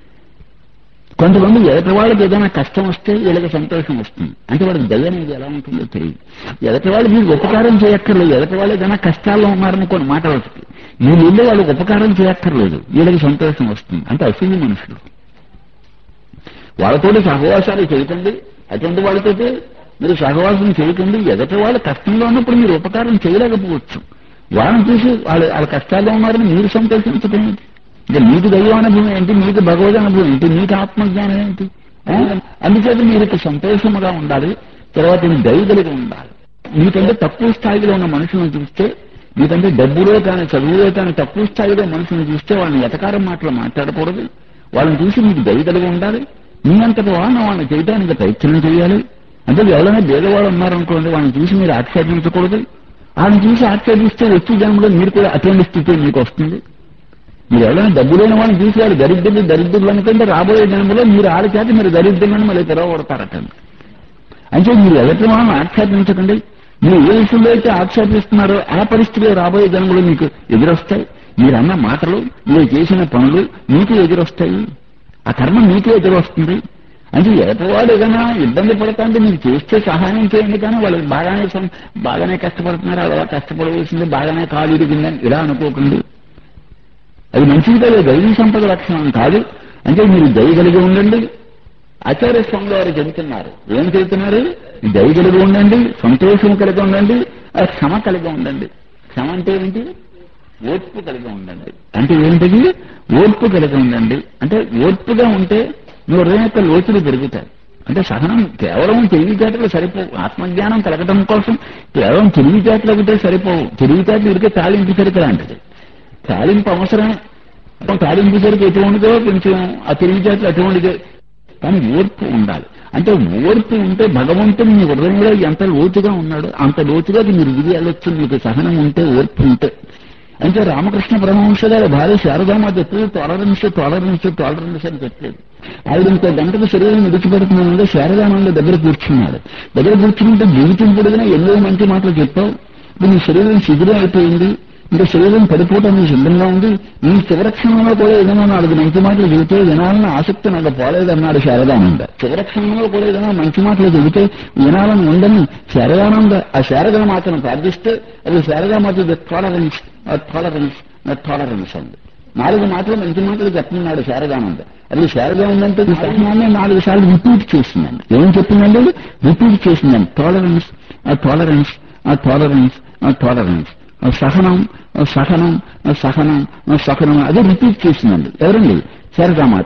కొంతమంది ఎదుటి వాళ్ళకి ఏదైనా కష్టం వస్తే వీళ్ళకి సంతోషం వస్తుంది అంటే వాళ్ళకి దయ అనేది ఎలా ఉంటుందో తెలియదు ఎదుటి వాళ్ళు మీకు ఉపకారం చేయక్కర్లేదు ఎదుటి వాళ్ళు ఏదైనా కష్టాల్లో ఉన్నారనుకోని మాట వస్తుంది మీరు వెళ్ళి వాళ్ళకి ఉపకారం చేయక్కర్లేదు వీళ్ళకి సంతోషం వస్తుంది అంటే అసూయ మనుషులు వాళ్ళతోటి సహవాసాలు చేయకండి అటువంటి వాళ్ళతోటి మీరు సహవాసం చేయకండి ఎదటి వాళ్ళ కష్టంలో ఉన్నప్పుడు మీరు ఉపకారం చేయలేకపోవచ్చు వాళ్ళని చూసి వాళ్ళ వాళ్ళ కష్టాల్లో ఉన్నారని మీరు సంతోషించడం ఏంటి ఇంకా మీకు దైవ అనుభవం ఏంటి మీకు భగవద్ అనుభవం ఏంటి మీకు ఆత్మజ్ఞానం ఏంటి ఆ? అందుచేత మీరు ఇక సంతోషముగా ఉండాలి తర్వాత మీరు దయ కలిగి ఉండాలి మీకంటే తక్కువ స్థాయిలో ఉన్న మనుషులను చూస్తే మీకంటే డబ్బులో కానీ చదువులో కానీ తక్కువ స్థాయిలో మనుషులను చూస్తే వాళ్ళని ఎతకారం మాటలు మాట్లాడకూడదు వాళ్ళని చూసి మీకు దయ కలిగి ఉండాలి మీ అంతటి వాళ్ళని వాళ్ళని చేయడానికి ప్రయత్నం చేయాలి అంటే ఎవరైనా భేదవాళ్ళు ఉన్నారనుకోండి వాళ్ళని చూసి మీరు ఆక్షేపించకూడదు వాళ్ళని చూసి ఆక్షేపిస్తే వచ్చే జన్మలో మీరు కూడా అటువంటి స్థితి మీకు వస్తుంది మీరు ఎవరైనా డబ్బు లేని వాళ్ళని చూసి వాళ్ళు దరిద్రులు దరిద్రులు అనుకుంటే రాబోయే జన్మలో మీరు ఆడ చేత మీరు దరిద్రులను మళ్ళీ తెరవబడతారట అంటే మీరు ఎదుటి వాళ్ళని ఆక్షేపించకండి మీరు ఏ విషయంలో అయితే ఆక్షేపిస్తున్నారో ఆ పరిస్థితిలో రాబోయే జన్మలో మీకు ఎదురొస్తాయి మీరు అన్న మాటలు మీరు చేసిన పనులు మీకు ఎదురొస్తాయి ఆ కర్మ మీకే ఎదురొస్తుంది అంటే ఎదటివాడు ఏదైనా ఇబ్బంది పడుతుంటే మీరు చేస్తే సహాయం చేయండి కానీ వాళ్ళకి బాగానే సం- బాగానే కష్టపడుతున్నారు అలా కష్టపడవలసింది బాగానే కాలు ఇరిగిందని ఇలా అనుకోకండి అది మంచిది కాదు దైవీ సంపద లక్షణం కాదు అంటే మీరు దయ కలిగి ఉండండి ఆచార్య స్వామి వారు చెబుతున్నారు ఏం చెబుతున్నారు దయ కలిగి ఉండండి సంతోషం కలిగి ఉండండి ఆ క్షమ కలిగి ఉండండి క్షమ అంటే ఏంటి ఓర్పు కలిగి ఉండండి అంటే ఏంటిది ఓర్పు కలిగి ఉండండి అంటే ఓర్పుగా ఉంటే మీ హృదయం యొక్క లోతులు పెరుగుతాయి అంటే సహనం కేవలం తెలివితేటలు సరిపోవు ఆత్మజ్ఞానం కలగడం కోసం కేవలం తెలివితేటలు ఒకటే సరిపోవు తెలివితేటలు ఇరికే తాలింపు సరిక లాంటిది తాలింపు అవసరమే తాలింపు సరికి ఎటువంటిదో కొంచెం ఆ తెలివితేటలు అటువంటిదే కానీ ఓర్పు ఉండాలి అంటే ఓర్పు ఉంటే భగవంతుడు మీ హృదయంలో ఎంత లోతుగా ఉన్నాడో అంత లోతుగా మీరు దిగి వెళ్ళొచ్చు మీకు సహనం ఉంటే ఓర్పు ఉంటే అంటే రామకృష్ణ పరమహంస గారి భార్య శారదామాత ఎప్పుడు టాలరెన్స్ టాలరెన్స్ టాలరెన్స్ అని చెప్పలేదు ఆవిడ ఇంకో గంటకు శరీరం విడిచిపెడుతున్నానంటే శారదానంద దగ్గర కూర్చున్నాడు దగ్గర కూర్చుంటే జీవితం పొడిగినా ఎన్నో మంచి మాటలు చెప్పావు ఇప్పుడు నీ శరీరం శిథిరం అయిపోయింది ఇంకా శరీరం పడిపోవటానికి సిద్ధంగా ఉంది ఈ చివరక్షణంలో కూడా ఏదైనా నాలుగు మంచి మాటలు చెబితే వినాలన్న ఆసక్తి నాకు పోలేదన్నాడు శారదానంద చివరక్షణంలో కూడా ఏదైనా మంచి మాటలు చెబితే వినాలని ఉందని శారదానంద ఆ శారదా మాతను ప్రార్థిస్తే అది శారదా మాత టాలరెన్స్ టాలరెన్స్ టాలరెన్స్ అంది నాలుగు మాటలు మంచి మాటలు చెప్తున్నాడు శారదానంద అది శారదా ఉందంటే ఈ సహనాన్ని నాలుగు సార్లు రిపీట్ చేసిందండి ఏం చెప్పిందండి రిపీట్ చేసిందండి టాలరెన్స్ ఆ టాలరెన్స్ ఆ టాలరెన్స్ ఆ టాలరెన్స్ సహనం సహనం సహనం సహనం అదే రిపీట్ చేసిందండి ఎవరండి శారదామాత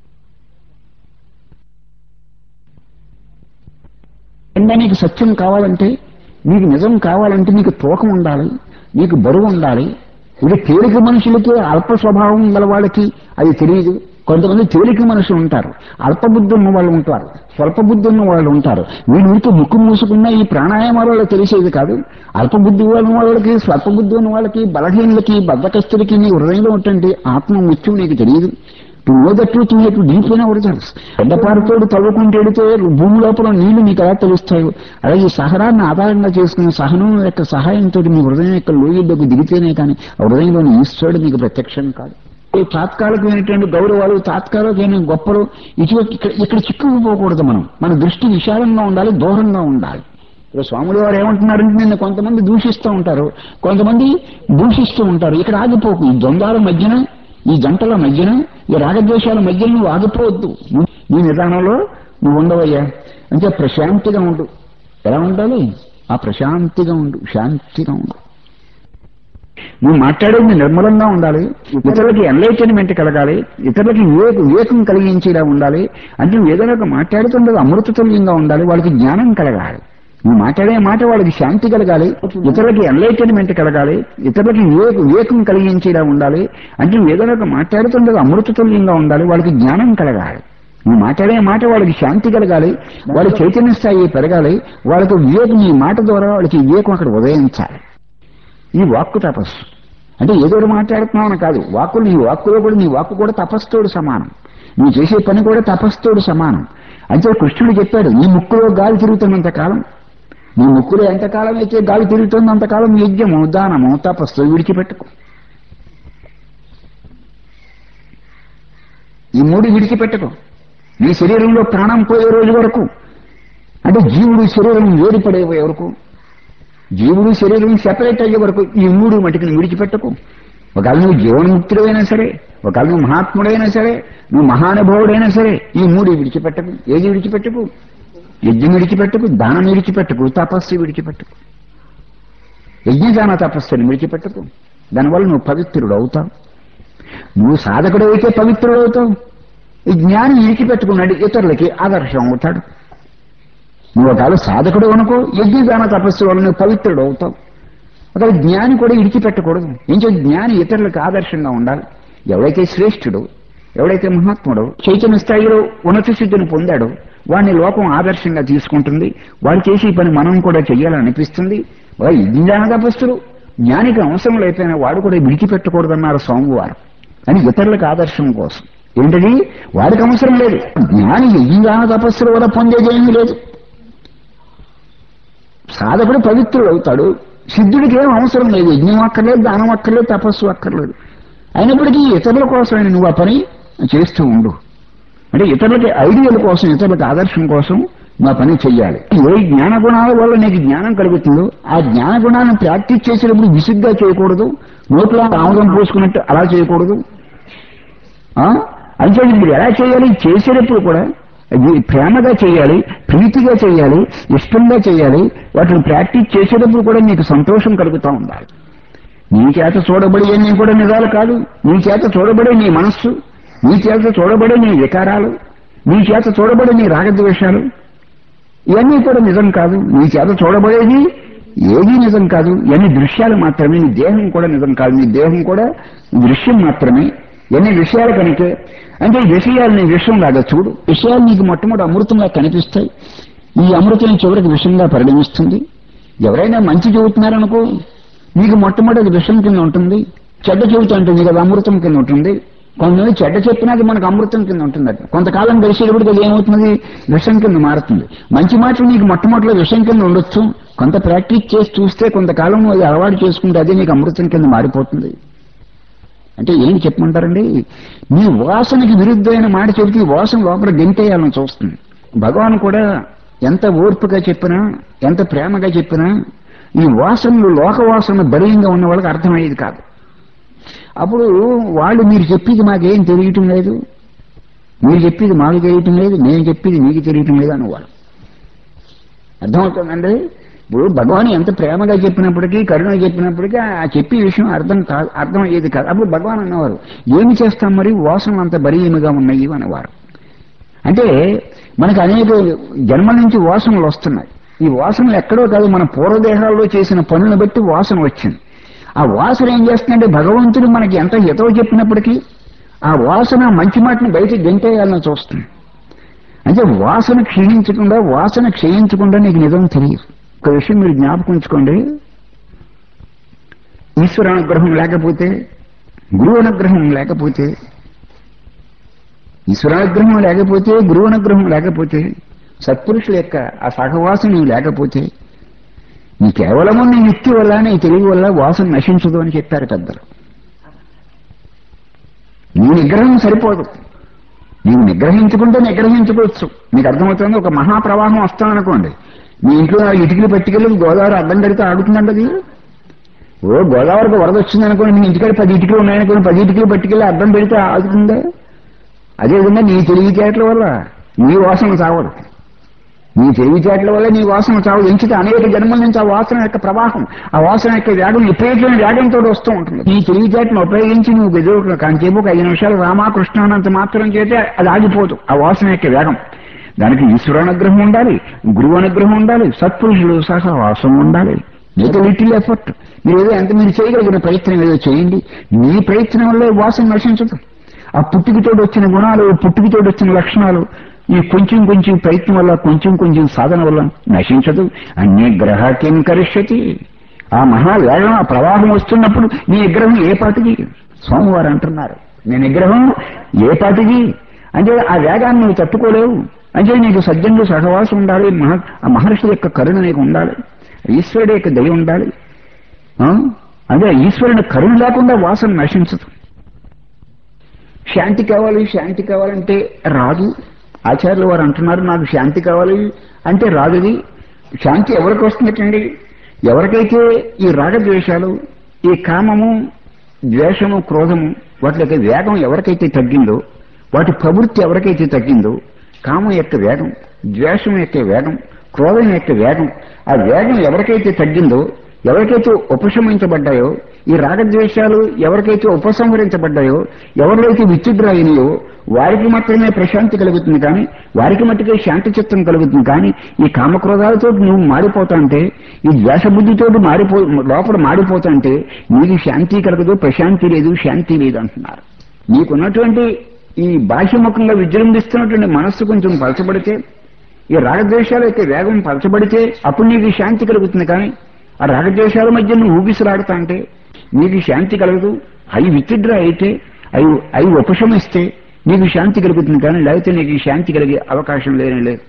అంటే నీకు సత్యం కావాలంటే నీకు నిజం కావాలంటే నీకు తూకం ఉండాలి నీకు బరువు ఉండాలి ఇది తేలిక మనుషులకి అల్ప స్వభావం గల వాళ్ళకి అది తెలియదు కొంతమంది తేలిక మనుషులు ఉంటారు అల్పబుద్ధి ఉన్న వాళ్ళు ఉంటారు స్వల్ప బుద్ధి ఉన్న వాళ్ళు ఉంటారు వీళ్ళు ఊరికి ముక్కు మూసుకున్న ఈ ప్రాణాయామాల వల్ల తెలిసేది కాదు అల్పబుద్ధి ఉన్న వాళ్ళకి స్వల్ప బుద్ధి ఉన్న వాళ్ళకి బలహీనులకి బద్దకస్తులకి నీ హృదయంలో ఉంటుంది ఆత్మ ముత్యం నీకు తెలియదు to know the truth you to deep in our selves పెద్దపారితోడు తవ్వుకుంటూ వెళితే భూమి లోపల నీళ్లు నీకు ఎలా తెలుస్తాయో అలాగే ఈ సహనాన్ని ఆధారంగా చేసుకునే సహనం యొక్క సహాయంతో మీ హృదయం యొక్క లోయల్లోకి దిగితేనే కానీ ఆ హృదయంలోని ఈశ్వరుడు మీకు ప్రత్యక్షం కాదు ఈ తాత్కాలికమైనటువంటి గౌరవాలు తాత్కాలికమైన గొప్పలు ఇటు ఇక్కడ ఇక్కడ చిక్కుకుపోకూడదు మనం మన దృష్టి విశాలంగా ఉండాలి దూరంగా ఉండాలి ఇప్పుడు స్వాములు వారు ఏమంటున్నారంటే నిన్న కొంతమంది దూషిస్తూ ఉంటారు కొంతమంది దూషిస్తూ ఉంటారు ఇక్కడ ఆగిపోకు ఈ ద్వంద్వాల మధ్యన ఈ జంటల మధ్యన ఈ రాగద్వేషాల మధ్యన నువ్వు ఆగిపోవద్దు నువ్వు నీ నిదానంలో నువ్వు ఉండవయ్యా అంటే ప్రశాంతిగా ఉండు ఎలా ఉండాలి ఆ ప్రశాంతిగా ఉండు శాంతిగా ఉండు నువ్వు మాట్లాడేది నిర్మలంగా ఉండాలి ఇతరులకి ఎన్లైటన్మెంట్ కలగాలి ఇతరులకి వివేక వివేకం కలిగించేలా ఉండాలి అంటే నువ్వు ఏదైనా ఒక మాట్లాడుతుండగా అమృతతుల్యంగా ఉండాలి వాళ్ళకి జ్ఞానం కలగాలి నువ్వు మాట్లాడే మాట వాళ్ళకి శాంతి కలగాలి ఇతరులకి ఎన్లైటన్మెంట్ కలగాలి ఇతరులకి వివేక వివేకం కలిగించేలా ఉండాలి అంటే నువ్వు ఏదైనా ఒక మాట్లాడుతుండగా అమృతతుల్యంగా ఉండాలి వాళ్ళకి జ్ఞానం కలగాలి నువ్వు మాట్లాడే మాట వాళ్ళకి శాంతి కలగాలి వాళ్ళ చైతన్య స్థాయి పెరగాలి వాళ్ళకి వివేకం ఈ మాట ద్వారా వాళ్ళకి వివేకం అక్కడ ఉదయించాలి ఈ వాక్కు తపస్సు అంటే ఏదో ఒకటి మాట్లాడుతున్నావు అని కాదు వాక్కులు నీ వాక్కులో కూడా నీ వాక్కు కూడా తపస్సుతోడు సమానం నువ్వు చేసే పని కూడా తపస్సుతోడు సమానం అంటే కృష్ణుడు చెప్పాడు నీ ముక్కులో గాలి తిరుగుతున్నంత కాలం నీ ముక్కులో ఎంతకాలం అయితే గాలి తిరుగుతుందో అంతకాలం యజ్ఞము దానము తపస్సు విడిచిపెట్టుకో ఈ మూడు విడిచిపెట్టుకో నీ శరీరంలో ప్రాణం పోయే రోజు వరకు అంటే జీవుడు శరీరం వేరుపడే వరకు జీవుడు శరీరం సెపరేట్ అయ్యే వరకు ఈ మూడు మటుకు నువ్వు విడిచిపెట్టకు ఒకవేళ నువ్వు జీవన్ముక్తుడైనా సరే ఒకవేళ నువ్వు మహాత్ముడైనా సరే నువ్వు మహానుభావుడైనా సరే ఈ మూడు విడిచిపెట్టకు ఏది విడిచిపెట్టకు యజ్ఞం విడిచిపెట్టకు దానం విడిచిపెట్టకు తపస్సు విడిచిపెట్టకు యజ్ఞదాన తపస్సుని విడిచిపెట్టకు దానివల్ల నువ్వు పవిత్రుడు అవుతావు నువ్వు సాధకుడు అయితే పవిత్రుడు అవుతావు ఈ జ్ఞాని విడిచిపెట్టుకున్నాడు ఇతరులకి ఆదర్శం అవుతాడు నువ్వు ఒకవేళ సాధకుడు అనుకో యజ్ఞదాన తపస్సు వల్ల నువ్వు పవిత్రుడు అవుతావు ఒకవేళ జ్ఞాని కూడా విడిచిపెట్టకూడదు ఏం చేయ జ్ఞాని ఇతరులకు ఆదర్శంగా ఉండాలి ఎవడైతే శ్రేష్ఠుడు ఎవడైతే మహాత్ముడు చైతన్య స్థాయిలో ఉన్నత స్థితిని పొందాడో వాడిని లోకం ఆదర్శంగా తీసుకుంటుంది వాడు చేసే పని మనం కూడా చెయ్యాలని అనిపిస్తుంది వాడు యజ్ఞదాన తపస్సులు జ్ఞానికి అవసరం లేకపోయినా వాడు కూడా విడిచిపెట్టకూడదన్నారు స్వామివారు అని ఇతరులకు ఆదర్శం కోసం ఏంటది వాడికి అవసరం లేదు జ్ఞాని యజ్ఞదాన తపస్సుల వల్ల పొందేదేమీ లేదు సాధకుడు పవిత్రుడు అవుతాడు సిద్ధుడికి ఏం అవసరం లేదు యజ్ఞం అక్కర్లేదు దానం అక్కర్లేదు తపస్సు అక్కర్లేదు అయినప్పటికీ ఇతరుల కోసం నువ్వు ఆ పని చేస్తూ ఉండు అంటే ఇతరులకి ఐడియల్ కోసం ఇతరులకు ఆదర్శం కోసం మా పని చెయ్యాలి ఏ జ్ఞాన గుణాల వల్ల నీకు జ్ఞానం కలుగుతుందో ఆ జ్ఞాన గుణాలను ప్రాక్టీస్ చేసేటప్పుడు విసుగ్గా చేయకూడదు నోట్లో ఆముదం పోసుకున్నట్టు అలా చేయకూడదు అంటే మీరు ఎలా చేయాలి చేసేటప్పుడు కూడా అది ప్రేమగా చేయాలి ప్రీతిగా చేయాలి ఇష్టంగా చేయాలి వాటిని ప్రాక్టీస్ చేసేటప్పుడు కూడా మీకు సంతోషం కలుగుతూ ఉండాలి నీ చేత చూడబడేవన్నీ కూడా నిజాలు కాదు నీ చేత చూడబడే నీ మనస్సు నీ చేత చూడబడే నీ వికారాలు నీ చేత చూడబడే నీ రాగద్వేషాలు ఇవన్నీ కూడా నిజం కాదు నీ చేత చూడబడేది ఏదీ నిజం కాదు ఇవన్నీ దృశ్యాలు మాత్రమే నీ దేహం కూడా నిజం కాదు నీ దేహం కూడా దృశ్యం మాత్రమే ఎన్ని విషయాలు కనుకే అంటే ఈ విషయాలు నీ విషయంలాగా చూడు విషయాలు నీకు మొట్టమొదటి అమృతంలా కనిపిస్తాయి ఈ అమృతం చివరికి విషంగా పరిణమిస్తుంది ఎవరైనా మంచి చెబుతున్నారనుకో నీకు మొట్టమొదటి విషం కింద ఉంటుంది చెడ్డ చెబుతుంటే నీకు అది అమృతం కింద ఉంటుంది కొంతమంది చెడ్డ చెప్పినా అది మనకు అమృతం కింద ఉంటుంది కొంతకాలం గడిచేటప్పటికి అది ఏమవుతుంది విషం కింద మారుతుంది మంచి మాటలు నీకు మొట్టమొదటిలో విషం కింద ఉండొచ్చు కొంత ప్రాక్టీస్ చేసి చూస్తే కొంతకాలం అది అలవాటు చేసుకుంటే అదే నీకు అమృతం కింద మారిపోతుంది అంటే ఏంటి చెప్పమంటారండి నీ వాసనకి విరుద్ధమైన మాట చెబితే ఈ వాసన లోపల గెంటేయాలని చూస్తుంది భగవాన్ కూడా ఎంత ఓర్పుగా చెప్పినా ఎంత ప్రేమగా చెప్పినా ఈ వాసనలు లోక వాసన బలీయంగా ఉన్న వాళ్ళకి అర్థమయ్యేది కాదు అప్పుడు వాళ్ళు మీరు చెప్పేది మాకేం తెలియటం లేదు మీరు చెప్పేది మాకు తెలియటం లేదు నేను చెప్పేది మీకు తెలియటం లేదు అనేవాడు అర్థమవుతుందండి ఇప్పుడు భగవాన్ ఎంత ప్రేమగా చెప్పినప్పటికీ కరుణ చెప్పినప్పటికీ ఆ చెప్పే విషయం అర్థం కాదు అర్థం అయ్యేది కాదు అప్పుడు భగవాన్ అన్నవారు ఏమి చేస్తాం మరి వాసనలు అంత బలీయముగా ఉన్నాయి అనేవారు అంటే మనకు అనేక జన్మల నుంచి వాసనలు వస్తున్నాయి ఈ వాసనలు ఎక్కడో కాదు మన పూర్వదేహాల్లో చేసిన పనులను బట్టి వాసన వచ్చింది ఆ వాసన ఏం చేస్తుందంటే భగవంతుడు మనకి ఎంత హితవు చెప్పినప్పటికీ ఆ వాసన మంచి మాటని బయట గెంటేయాలని చూస్తుంది అంటే వాసన క్షీణించకుండా వాసన క్షయించకుండా నీకు నిజం తెలియదు ఒక విషయం మీరు జ్ఞాపకం ఉంచుకోండి ఈశ్వర అనుగ్రహం లేకపోతే గురువు అనుగ్రహం లేకపోతే ఈశ్వరానుగ్రహం లేకపోతే గురువు అనుగ్రహం లేకపోతే సత్పురుషుల యొక్క ఆ సహవాసం లేకపోతే నీ కేవలము నీ యుక్తి వల్ల నీ తెలివి వల్ల వాసన నశించదు అని చెప్పారు పెద్దలు నీ నిగ్రహం సరిపోదు నీవు నిగ్రహించుకుంటే నిగ్రహించుకోవచ్చు నీకు అర్థమవుతుంది ఒక మహాప్రవాహం వస్తామనుకోండి మీ ఇంట్లో ఆ ఇటుకలు పట్టుకెళ్ళి గోదావరి అడ్డం కడితే ఆడుతుందండి అది ఓ గోదావరికి వరద వచ్చిందనుకోండి మీ ఇంటికాడ పది ఇటుకలు ఉన్నాయనుకోండి పది ఇటుకలు పట్టుకెళ్ళి అడ్డం పెడితే ఆడుతుందే అదేవిధంగా నీ తెలివితేటల వల్ల నీ వాసన చావదు నీ తెలివితేటల వల్ల నీ వాసన చావదు ఎంచితే అనేక జన్మల నుంచి ఆ వాసన యొక్క ప్రవాహం ఆ వాసన యొక్క వేగం విపరీతమైన వేగంతో వస్తూ ఉంటుంది నీ తెలివితేటను ఉపయోగించి నువ్వు ఎదురు కాంచేపు ఒక ఐదు నిమిషాలు రామకృష్ణ అన్నంత మాత్రం చేస్తే అది ఆగిపోదు ఆ వాసన యొక్క వేగం దానికి ఈశ్వరానుగ్రహం ఉండాలి గురువు అనుగ్రహం ఉండాలి సత్పురుషులు సహవాసం ఉండాలి మీకు లిటిల్ ఎఫర్ట్ మీరు ఏదో ఎంత మీరు చేయగలిగిన ప్రయత్నం ఏదో చేయండి నీ ప్రయత్నం వల్ల వాసన నశించదు ఆ పుట్టుకతోడు వచ్చిన గుణాలు పుట్టుకతోడు వచ్చిన లక్షణాలు ఈ కొంచెం కొంచెం ప్రయత్నం వల్ల కొంచెం కొంచెం సాధన వల్ల నశించదు అన్ని గ్రహకేం కరిష్యతి ఆ మహావేగం ఆ ప్రవాహం వస్తున్నప్పుడు నీ నిగ్రహం ఏ పాటిది సోమవారం అంటున్నారు నీ నిగ్రహం ఏ పాటిది అంటే ఆ వేగాన్ని నువ్వు తట్టుకోలేవు అంటే నీకు సజ్జనుడు సహవాసం ఉండాలి మహ ఆ మహర్షుల యొక్క కరుణ నీకు ఉండాలి ఈశ్వరుడు యొక్క దయ ఉండాలి ఆ? అదే ఈశ్వరుని కరుణ లేకుండా వాసన నశించదు శాంతి కావాలి శాంతి కావాలంటే రాదు ఆచార్యులు వారు అంటున్నారు నాకు శాంతి కావాలి అంటే రాదుది శాంతి ఎవరికి వస్తుందటండి ఎవరికైతే ఈ రాగద్వేషాలు ఈ కామము ద్వేషము క్రోధము వాటి యొక్క వేగం ఎవరికైతే తగ్గిందో వాటి ప్రవృత్తి ఎవరికైతే తగ్గిందో కామం యొక్క వేగం ద్వేషం యొక్క వేగం క్రోధం యొక్క వేగం ఆ వేగం ఎవరికైతే తగ్గిందో ఎవరికైతే ఉపశమించబడ్డాయో ఈ రాగద్వేషాలు ఎవరికైతే ఉపసంహరించబడ్డాయో ఎవరికైతే విత్డ్రా అయినాయో వారికి మాత్రమే ప్రశాంతి కలుగుతుంది కానీ వారికి మట్టుకే శాంతి చిత్తం కలుగుతుంది కానీ ఈ కామక్రోధాలతో నువ్వు మారిపోతాంటే ఈ ద్వేషబుద్ధితో మారిపో లోపల మారిపోతాంటే నీకు శాంతి కలగదు ప్రశాంతి లేదు శాంతి లేదు అంటున్నారు నీకున్నటువంటి ఈ బాహ్యముఖంగా విజృంభిస్తున్నటువంటి మనస్సు కొంచెం పలచబడితే ఈ రాగద్వేషాల యొక్క వేగం పలచబడితే అప్పుడు నీకు శాంతి కలుగుతుంది కానీ ఆ రాగద్వేషాల మధ్య నువ్వు ఊగిసలాడుతా అంటే నీకు శాంతి కలగదు అవి విత్డ్రా అయితే అవి అవి ఉపశమిస్తే నీకు శాంతి కలుగుతుంది కానీ లేకపోతే నీకు ఈ శాంతి కలిగే అవకాశం లేనే లేదు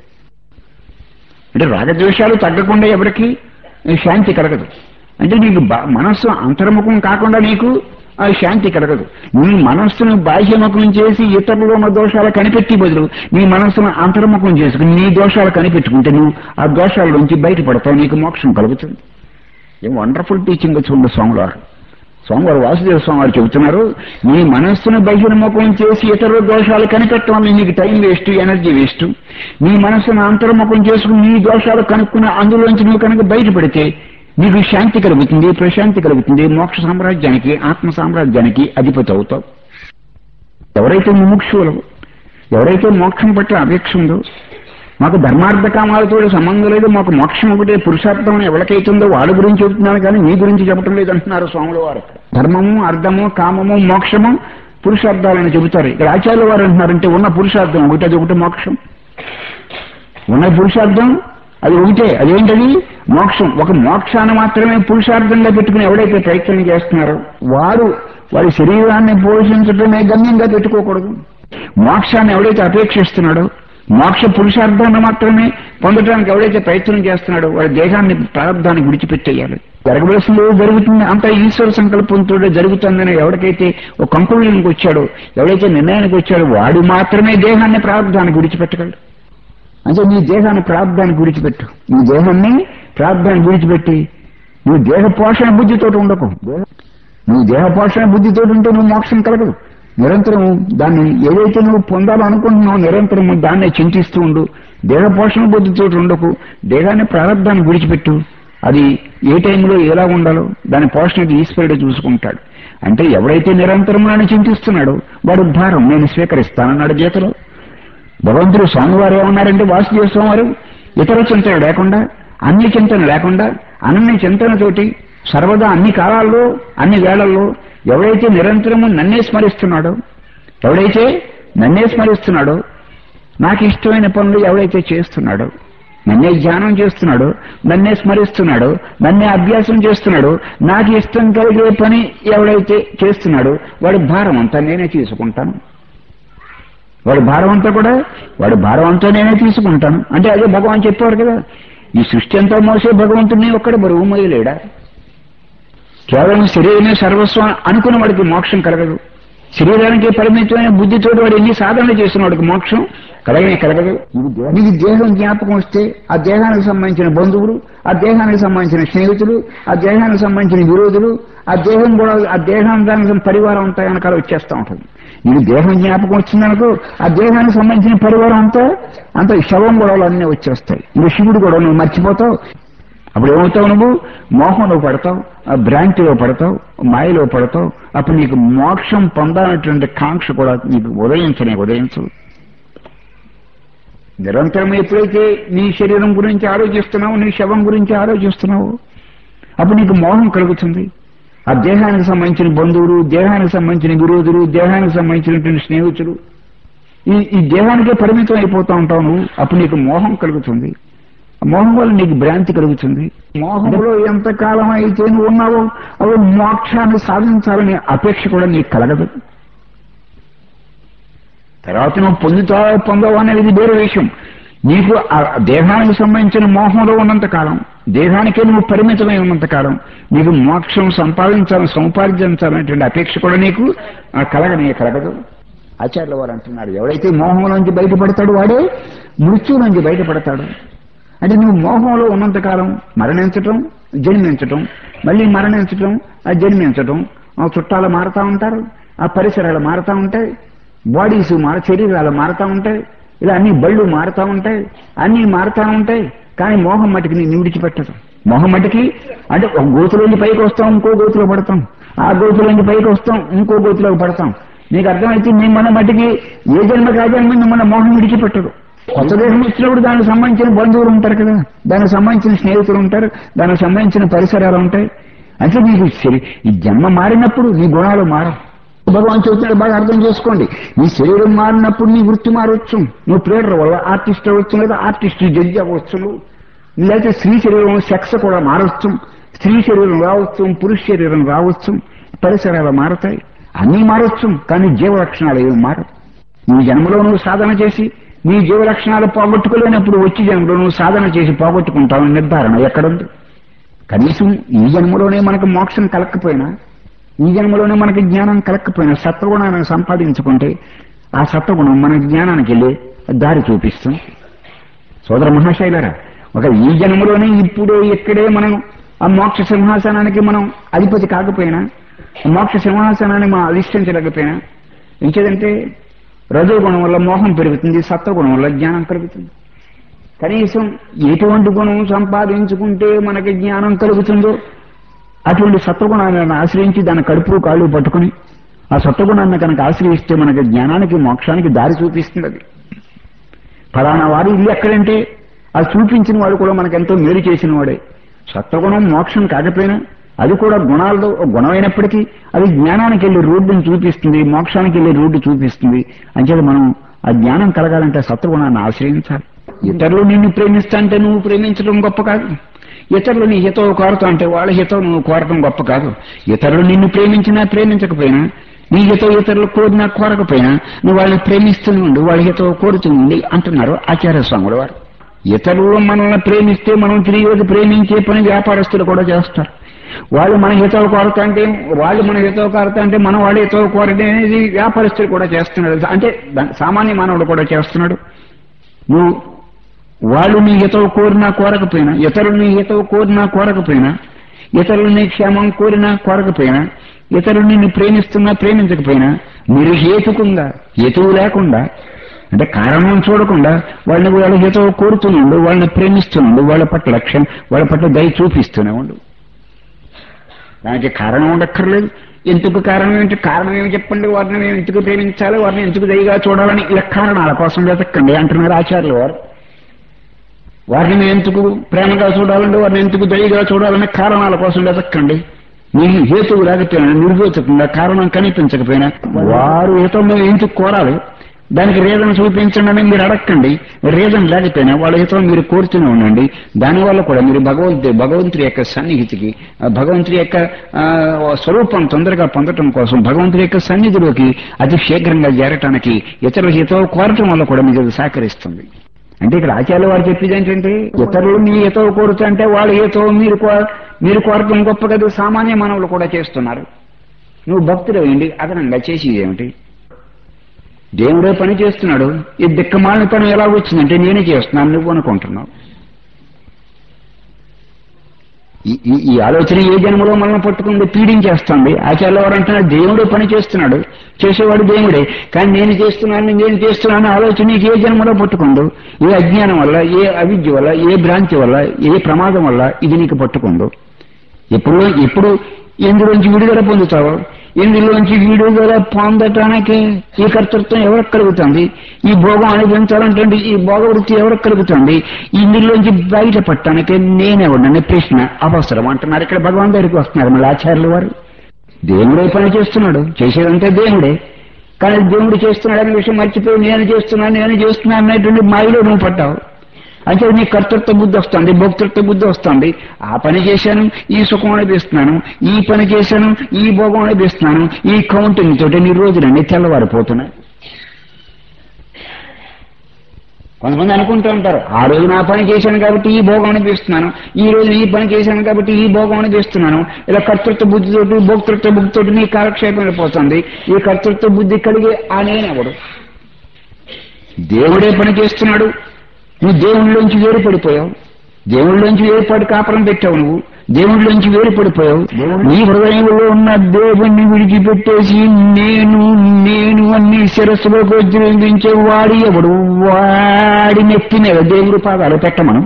అంటే రాగద్వేషాలు తగ్గకుండా ఎవరికి శాంతి కలగదు అంటే నీకు బా- మనస్సు అంతర్ముఖం కాకుండా నీకు ఆ శాంతి కలగదు నీ మనస్సును బాహ్యముఖం చేసి ఇతరులలో ఉన్న దోషాలు కనిపెట్టి బదులు నీ మనస్సును అంతర్ముఖం చేసుకుని నీ దోషాలు కనిపెట్టుకుంటే నువ్వు ఆ దోషాల నుంచి బయటపడతావు నీకు మోక్షం కలుగుతుంది ఏం వండర్ఫుల్ టీచింగ్ చూడండి స్వామివారు స్వామివారు వాసుదేవ స్వామివారు చెబుతున్నారు నీ మనస్సును బహిర్ముఖం చేసి ఇతరుల దోషాలు కనిపెట్టడం వల్ల నీకు టైం వేస్ట్ ఎనర్జీ వేస్ట్ నీ మనస్సును అంతర్ముఖం చేసుకుని నీ దోషాలు కనుక్కుని అందులోంచి నువ్వు కనుక బయటపడితే నీకు శాంతి కలుగుతుంది ప్రశాంతి కలుగుతుంది మోక్ష సామ్రాజ్యానికి ఆత్మ సామ్రాజ్యానికి అధిపతి అవుతావు ఎవరైతే ముముక్షువులు ఎవరైతే మోక్షం పట్ల అపేక్ష ఉందో మాకు ధర్మార్థ కామాలతో సంబంధం లేదు మాకు మోక్షం ఒకటే పురుషార్థం అని ఎవరికైతుందో వాడి గురించి చెబుతున్నాను కానీ మీ గురించి చెప్పడం లేదు అంటున్నారు స్వాముల వారు ధర్మము అర్థము కామము మోక్షము పురుషార్థాలని చెబుతారు ఇక్కడ ఆచార్యుల వారు అంటున్నారంటే ఉన్న పురుషార్థం ఒకటి అది ఒకటి మోక్షం ఉన్న పురుషార్థం అది ఒకటే అదేంటది మోక్షం ఒక మోక్షాన్ని మాత్రమే పురుషార్థంగా పెట్టుకుని ఎవడైతే ప్రయత్నం చేస్తున్నారో వాడు వాడి శరీరాన్ని పోషించడమే గమ్యంగా పెట్టుకోకూడదు మోక్షాన్ని ఎవడైతే అపేక్షిస్తున్నాడో మోక్ష పురుషార్థాన్ని మాత్రమే పొందడానికి ఎవడైతే ప్రయత్నం చేస్తున్నాడో వాడి దేహాన్ని ప్రారంభాన్ని విడిచిపెట్టేయాలి జరగవలసింది జరుగుతుంది అంత ఈశ్వర సంకల్పంతో జరుగుతుందని ఎవరికైతే ఒక కంక్లూజన్కి వచ్చాడో ఎవడైతే నిర్ణయానికి వచ్చాడో వాడు మాత్రమే దేహాన్ని ప్రారంభానికి విడిచిపెట్టగలడు అంటే నీ దేహాన్ని ప్రార్థానికి విడిచిపెట్టు నీ దేహాన్ని ప్రార్థానికి విడిచిపెట్టి నువ్వు దేహ పోషణ బుద్ధితో ఉండకు నువ్వు దేహ పోషణ బుద్ధితో ఉంటే నువ్వు మోక్షం కలగదు నిరంతరం దాన్ని ఏదైతే నువ్వు పొందాలనుకుంటున్నావు నిరంతరం దాన్నే చింతిస్తూ ఉండు దేహ పోషణ బుద్ధితో ఉండకు దేహాన్ని ప్రారంధాన్ని విడిచిపెట్టు అది ఏ టైంలో ఎలా ఉండాలో దాని పోషణ ఈశ్వరుడు చూసుకుంటాడు అంటే ఎవరైతే నిరంతరం నన్ను చింతిస్తున్నాడో వాడు భారం నేను స్వీకరిస్తానన్నాడు గీతలో భగవంతుడు స్వామివారు ఏమన్నారంటే వాసుదేవ స్వామివారు ఇతర చింతన లేకుండా అన్ని చింతన లేకుండా అన్ని చింతనతోటి సర్వదా అన్ని కాలాల్లో అన్ని వేళల్లో ఎవడైతే నిరంతరము నన్నే స్మరిస్తున్నాడో ఎవడైతే నన్నే స్మరిస్తున్నాడో నాకు ఇష్టమైన పనులు ఎవడైతే చేస్తున్నాడో నన్నే ధ్యానం చేస్తున్నాడో నన్నే స్మరిస్తున్నాడో నన్నే అభ్యాసం చేస్తున్నాడో నాకు ఇష్టం కలిగే పని ఎవడైతే చేస్తున్నాడో వాడి భారం అంతా నేనే తీసుకుంటాను వాడి భారం అంతా కూడా వాడి భారం అంతా నేనే తీసుకుంటాను అంటే అదే భగవాన్ చెప్పారు కదా ఈ సృష్టి అంతా మోసే భగవంతుడిని ఒక్కడ బరువు మోయలేడా కేవలం శరీరమే సర్వస్వం అనుకున్న వాడికి మోక్షం కలగదు శరీరానికి పరిమితమైన బుద్ధితో వాడు ఎన్ని సాధనలు చేసిన వాడికి మోక్షం కలగనే కలగదు నీకు దేహం జ్ఞాపకం వస్తే ఆ దేహానికి సంబంధించిన బంధువులు ఆ దేహానికి సంబంధించిన స్నేహితులు ఆ దేహానికి సంబంధించిన విరోధులు ఆ దేహం కూడా ఆ దేహానికి పరివారం అంతా వెనకాల వచ్చేస్తూ ఉంటుంది నీకు దేహం జ్ఞాపకం వచ్చిందనుకో ఆ దేహానికి సంబంధించిన పరివారం అంతా అంత శవం గొడవలు అన్నీ వచ్చేస్తాయి నువ్వు శివుడు కూడా నువ్వు మర్చిపోతావు అప్పుడు ఏమవుతావు నువ్వు మోహంలో పడతావు ఆ భ్రాంతిలో పడతావు మాయలో పడతావు అప్పుడు నీకు మోక్షం పొందాలనేటువంటి కాంక్ష కూడా నీకు ఉదయించనే ఉదయించదు నిరంతరం ఎప్పుడైతే నీ శరీరం గురించి ఆలోచిస్తున్నావు నీ శవం గురించి ఆలోచిస్తున్నావు అప్పుడు నీకు మోహం కలుగుతుంది ఆ దేహానికి సంబంధించిన బంధువులు దేహానికి సంబంధించిన విరోధులు దేహానికి సంబంధించినటువంటి స్నేహితులు ఈ ఈ దేహానికే పరిమితం అయిపోతా ఉంటావు నువ్వు అప్పుడు నీకు మోహం కలుగుతుంది మోహం వల్ల నీకు భ్రాంతి కలుగుతుంది మోహంలో ఎంతకాలం అయితే నువ్వు ఉన్నావో అవి మోక్షాన్ని సాధించాలనే అపేక్ష కూడా నీకు కలగదు తర్వాత నువ్వు పొందుతావో పొందవో అనేది వేరే విషయం నీకు ఆ దేహానికి సంబంధించిన మోహంలో ఉన్నంత కాలం దేహానికే నువ్వు పరిమితమై ఉన్నంత కాలం నీకు మోక్షం సంపాదించాలని సంపాదించాలనేటువంటి అపేక్ష కూడా నీకు ఆ కలగనే కలగదు ఆచార్యుల వారు అంటున్నారు ఎవడైతే మోహంలోంచి బయటపడతాడు వాడే మృత్యు నుంచి బయటపడతాడు అంటే నువ్వు మోహంలో ఉన్నంతకాలం మరణించటం జన్మించటం మళ్ళీ మరణించటం ఆ జన్మించటం ఆ చుట్టాలు మారుతా ఉంటారు ఆ పరిసరాలు మారుతా ఉంటాయి బాడీస్ మార శరీరాలు మారుతా ఉంటాయి ఇలా అన్ని బళ్ళు మారుతా ఉంటాయి అన్ని మారుతా ఉంటాయి కానీ మోహం మటుకి నీ విడిచిపెట్టదు మోహం మటుకి అంటే ఒక గోతులోంచి పైకి వస్తాం ఇంకో గోతులో పడతాం ఆ గోతులోంచి పైకి వస్తాం ఇంకో గోతులోకి పడతాం నీకు అర్థమైతే నీ మన మటుకి ఏ జన్మ కాజన్మ మిమ్మల్ని మోహం విడిచిపెట్టదు కొత్త దేశం వచ్చినప్పుడు దానికి సంబంధించిన బంధువులు ఉంటారు కదా దానికి సంబంధించిన స్నేహితులు ఉంటారు దానికి సంబంధించిన పరిసరాలు ఉంటాయి అంటే నీకు శరీ ఈ జన్మ మారినప్పుడు నీ గుణాలు మారవు భగవాన్ చెబుతున్నాడు బాగా అర్థం చేసుకోండి నీ శరీరం మారినప్పుడు నీ వృత్తి మారవచ్చు నువ్వు ప్లేడర్ వల్ల ఆర్టిస్ట్ అవ్వచ్చు లేదా ఆర్టిస్ట్ జడ్జి అవ్వచ్చు నువ్వు లేకపోతే స్త్రీ శరీరం సెక్స్ కూడా మారవచ్చు స్త్రీ శరీరం రావచ్చు పురుష శరీరం రావచ్చు పరిసరాలు మారతాయి అన్నీ మారవచ్చు కానీ జీవ లక్షణాలు ఏమి మారవు నీ జన్మలో నువ్వు సాధన చేసి నీ జీవ లక్షణాలు పోగొట్టుకోలేనప్పుడు వచ్చి జన్మలో నువ్వు సాధన చేసి పోగొట్టుకుంటావు నిర్ధారణ ఎక్కడుంది కనీసం ఈ జన్మలోనే మనకు మోక్షం కలక్కపోయినా ఈ జన్మలోనే మనకి జ్ఞానం కలక్కపోయినా సత్వగుణాన్ని సంపాదించుకుంటే ఆ సత్వగుణం మన జ్ఞానానికి వెళ్ళి దారి చూపిస్తుంది సోదర మహాశైలరా ఒక ఈ జన్మలోనే ఇప్పుడే ఇక్కడే మనం ఆ మోక్ష సింహాసనానికి మనం అధిపతి కాకపోయినా ఆ మోక్ష సింహాసనాన్ని మనం అధిష్ఠించలేకపోయినా ఇంకేదంటే రజోగుణం వల్ల మోహం పెరుగుతుంది సత్వగుణం వల్ల జ్ఞానం పెరుగుతుంది కనీసం ఎటువంటి గుణం సంపాదించుకుంటే మనకి జ్ఞానం కలుగుతుందో అటువంటి సత్వగుణాలను ఆశ్రయించి దాని కడుపు కాళ్ళు పట్టుకుని ఆ సత్వగుణాన్ని కనుక ఆశ్రయిస్తే మనకి జ్ఞానానికి మోక్షానికి దారి చూపిస్తుంది అది ఫలానా వాడు ఇల్లు ఎక్కడంటే అది చూపించిన వాడు కూడా మనకెంతో మేలు చేసిన వాడే సత్వగుణం మోక్షం కాకపోయినా అది కూడా గుణాల్లో ఒక గుణమైనప్పటికీ అది జ్ఞానానికి వెళ్ళే రోడ్డుని చూపిస్తుంది మోక్షానికి వెళ్ళే రోడ్డు చూపిస్తుంది అంచేది మనం ఆ జ్ఞానం కలగాలంటే సత్వగుణాన్ని ఆశ్రయించాలి ఇతరులు నిన్ను ప్రేమిస్తా అంటే నువ్వు ప్రేమించడం గొప్ప కాదు ఇతరులు నీ హితవు కోరుతా అంటే వాళ్ళ హితం నువ్వు కోరటం గొప్ప కాదు ఇతరులు నిన్ను ప్రేమించినా ప్రేమించకపోయినా నీ హితం ఇతరులు కోరినా కోరకపోయినా నువ్వు వాళ్ళని ప్రేమిస్తూనే ఉండు వాళ్ళ హితం కోరుతూ ఉండి అంటున్నారు ఆచార్య స్వాముల వారు ఇతరులు మనల్ని ప్రేమిస్తే మనం తిరిగి వచ్చి ప్రేమించే పని వ్యాపారస్తులు కూడా చేస్తారు వాళ్ళు మన హితవు కోరతా అంటే వాళ్ళు మన హితవు కోరతా అంటే మనం వాళ్ళ హితవు కోరడం అనేది వ్యాపారస్తులు కూడా చేస్తున్నాడు అంటే దా- సామాన్య మానవుడు కూడా చేస్తున్నాడు నువ్వు వాళ్ళు నీ హితవు కోరినా కోరకపోయినా ఇతరులు నీ హితవు కోరినా కోరకపోయినా ఇతరులు నీ క్షేమం కోరినా కోరకపోయినా ఇతరులు నిన్ను ప్రేమిస్తున్నా ప్రేమించకపోయినా మీరు హేతుకుందా హేతువు లేకుండా అంటే కారణం చూడకుండా వాళ్ళని వాళ్ళ హితవు కోరుతున్నాడు వాళ్ళని ప్రేమిస్తున్నాడు వాళ్ళ పట్ల లక్ష్యం వాళ్ళ పట్ల దయ చూపిస్తూనే ఉండు దానికి కారణం ఉండక్కర్లేదు ఎందుకు కారణం ఏంటి కారణం ఏమి చెప్పండి వారిని మేము ఎందుకు ప్రేమించాలి వారిని ఎందుకు దయగా చూడాలని ఇలా కారణాల కోసం వెతకండి అంటున్నారు ఆచార్యులు వారు వారిని మేము ఎందుకు ప్రేమగా చూడాలండి వారిని ఎందుకు దయగా చూడాలనే కారణాల కోసం వెతకండి మీ హేతువు లేకపోయినా నిర్వేచకుండా కారణం కనిపించకపోయినా వారు హితం మేము ఎందుకు కోరాలి దానికి రీజన్ చూపించండి అని మీరు అడగండి రీజన్ లేకపోయినా వాళ్ళ హితం మీరు కోరుతూనే ఉండండి దానివల్ల కూడా మీరు భగవంతు భగవంతుడి యొక్క సన్నిహితికి ఆ భగవంతుడి యొక్క ఆ, స్వరూపం తొందరగా పొందటం కోసం భగవంతుడి యొక్క సన్నిధిలోకి అతి శీఘ్రంగా చేరటానికి ఇతరుల హితం కోరటం వల్ల కూడా మీకు అది సహకరిస్తుంది అంటే ఇక్కడ ఆచార్య వారు చెప్పేది ఏంటంటే ఇతరులు మీ హితో కోరుతుంటే వాళ్ళ హితో మీరు కో- మీరు కోరటం గొప్ప కదా సామాన్య మానవులు కూడా చేస్తున్నారు నువ్వు భక్తుడు అయ్యండి అదనంగా చేసేది ఏమిటి దేవుడే పని చేస్తున్నాడు ఈ దిక్కమాలిన పని ఎలా వచ్చిందంటే నేనే చేస్తున్నాను నువ్వు అనుకుంటున్నావు ఈ- ఈ- ఈ ఆలోచన ఏ జన్మలో మనల్ని పట్టుకుంది పీడించేస్తుంది ఆచార్య వారు అంటున్నారు దేవుడే పని చేస్తున్నాడు చేసేవాడు దేవుడే కానీ నేను చేస్తున్నాను నేను చేస్తున్నాను ఆలోచన నీకు ఏ జన్మలో పట్టుకుందు ఏ అజ్ఞానం వల్ల ఏ అవిద్య వల్ల ఏ భ్రాంతి వల్ల ఏ ప్రమాదం వల్ల ఇది నీకు పట్టుకుందు ఎప్పుడు ఎప్పుడు ఎందులోంచి విడుదల పొందుతావో ఇందులోంచి విడుదల పొందటానికి ఈ కర్తృత్వం ఎవరికి కలుగుతుంది ఈ భోగం అనుభవించాలంటే ఈ భోగ వృత్తి ఎవరికి కలుగుతుంది ఇందులోంచి బయటపడటానికి నేనెవడని ప్రశ్న అవసరం అంటున్నారు ఇక్కడ భగవాన్ దగ్గరికి వస్తున్నారు మళ్ళీ ఆచార్యులు వారు దేవుడే పని చేస్తున్నాడు చేసేదంటే దేవుడే కానీ దేవుడు చేస్తున్నాడు అనే విషయం మర్చిపోయి నేను చేస్తున్నాను నేను చేస్తున్నాను అనేటువంటి మాయలో నువ్వు పడ్డావు అంటే నీ కర్తృత్వ బుద్ధి వస్తుంది భోక్తృత్వ బుద్ధి వస్తుంది ఆ పని చేశాను ఈ సుఖం అనిపిస్తున్నాను ఈ పని చేశాను ఈ భోగం అనిపిస్తున్నాను ఈ కౌంటింగ్ తోటి నీ రోజులన్నీ తెల్లవారిపోతున్నాయి కొంతమంది అనుకుంటూ ఉంటారు ఆ రోజు నా పని చేశాను కాబట్టి ఈ భోగం అనిపిస్తున్నాను ఈ రోజు ఈ పని చేశాను కాబట్టి ఈ భోగం అనిపిస్తున్నాను ఇలా కర్తృత్వ బుద్ధితోటి భోక్తృత్వ బుద్ధితోటి నీ కాలక్షేపం అయిపోతుంది ఈ కర్తృత్వ బుద్ధి కలిగే ఆ నేనెవడు దేవుడే పని చేస్తున్నాడు నువ్వు దేవుళ్ళలోంచి వేరుపడిపోయావు దేవుళ్ళలోంచి వేరుపడి కాపురం పెట్టావు నువ్వు దేవుళ్ళలోంచి వేరుపడిపోయావు నీ హృదయంలో ఉన్న దేవుణ్ణి విడిచిపెట్టేసి నేను నేను అన్ని శిరస్సులోకి వజ్రించే వాడి ఎవడు వాడి నెత్తి మీద దేవుడి పాదాలు పెట్టమను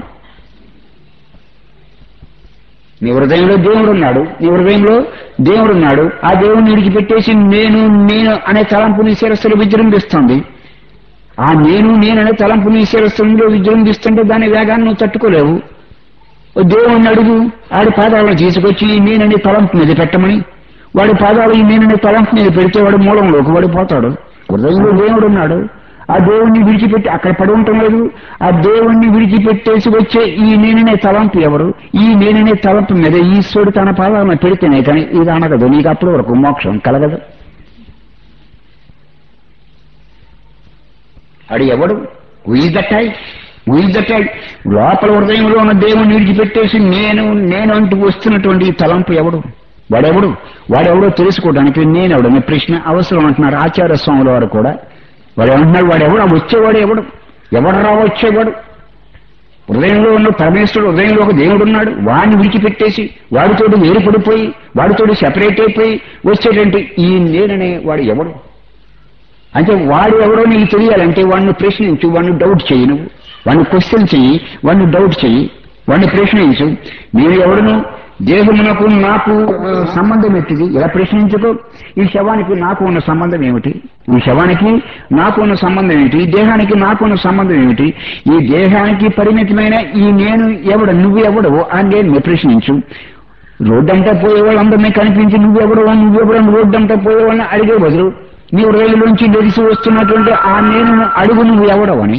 నీ హృదయంలో దేవుడు ఉన్నాడు నీ హృదయంలో దేవుడు ఉన్నాడు ఆ దేవుడిని విడిచిపెట్టేసి నేను నేను అనే తలంపు నీ శిరస్సులో విజృంభిస్తుంది ఆ నేను నేననే తలంపు నీ శిరస్సులో విజృంభిస్తుంటే దాని వేగాన్ని నువ్వు తట్టుకోలేవు ఓ దేవుణ్ణి అడుగు ఆడి పాదాలను తీసుకొచ్చి ఈ నేననే తలంపు మీద పెట్టమని వాడి పాదాలు ఈ నేననే తలంపు మీద పెడితే వాడు మూలంలోకి వాడు పోతాడు హృదయంలో దేవుడు ఉన్నాడు ఆ దేవుణ్ణి విడిచిపెట్టి అక్కడ పడి ఉండటం లేదు ఆ దేవుణ్ణి విడిచిపెట్టేసి వచ్చే ఈ నేననే తలంపు ఎవరు ఈ నేననే తలంపు మీద ఈశ్వరుడు తన పాదాలను పెడితేనే కానీ ఇది అనగదు నీకు అప్పటి వరకు మోక్షం కలగదు అడి ఎవడు ఉయిదట్టాయి ఉయిదట్టాయి లోపల హృదయంలో ఉన్న దేవుని విడిచిపెట్టేసి నేను నేను అంటూ వస్తున్నటువంటి ఈ తలంపు ఎవడు వాడెవడు వాడెవడో తెలుసుకోవడానికి నేనెవడు అనే ప్రశ్న అవసరం అంటున్నారు ఆచార్య స్వాముల వారు కూడా వాడు ఏమంటున్నాడు వాడెవడు ఆ వచ్చేవాడు ఎవడు ఎవడు రా వచ్చేవాడు హృదయంలో ఉన్న పరమేశ్వరుడు హృదయంలో ఒక దేవుడు ఉన్నాడు వాడిని విడిచిపెట్టేసి వాడితోటి వేరుపడిపోయి వాడితోటి సెపరేట్ అయిపోయి వచ్చేటువంటి ఈ నేననే వాడు ఎవడు అంటే వాడు ఎవడో నీకు తెలియాలంటే వాడిని ప్రశ్నించు వాడిని డౌట్ చేయి నువ్వు వాడిని క్వశ్చన్ చెయ్యి వాడిని డౌట్ చెయ్యి వాడిని ప్రశ్నించు నేను ఎవడును దేహమునకు నాకు ఆ, సంబంధం ఎట్టిది ఇలా ప్రశ్నించుకో ఈ శవానికి నాకు ఉన్న సంబంధం ఏమిటి ఈ శవానికి నాకు ఉన్న సంబంధం ఏమిటి ఈ దేహానికి నాకు ఉన్న సంబంధం ఏమిటి ఈ దేహానికి పరిమితమైన ఈ నేను ఎవడు నువ్వు ఎవడవు అని నేను ప్రశ్నించు రోడ్డంతా పోయే వాళ్ళందరినీ కనిపించి నువ్వెవడు నువ్వెవడు రోడ్డంతా పోయే వాళ్ళని అడిగే బదులు నీ రైలులోంచి లెగిసి వస్తున్నటువంటి ఆ నేను అడుగు నువ్వు ఎవడవని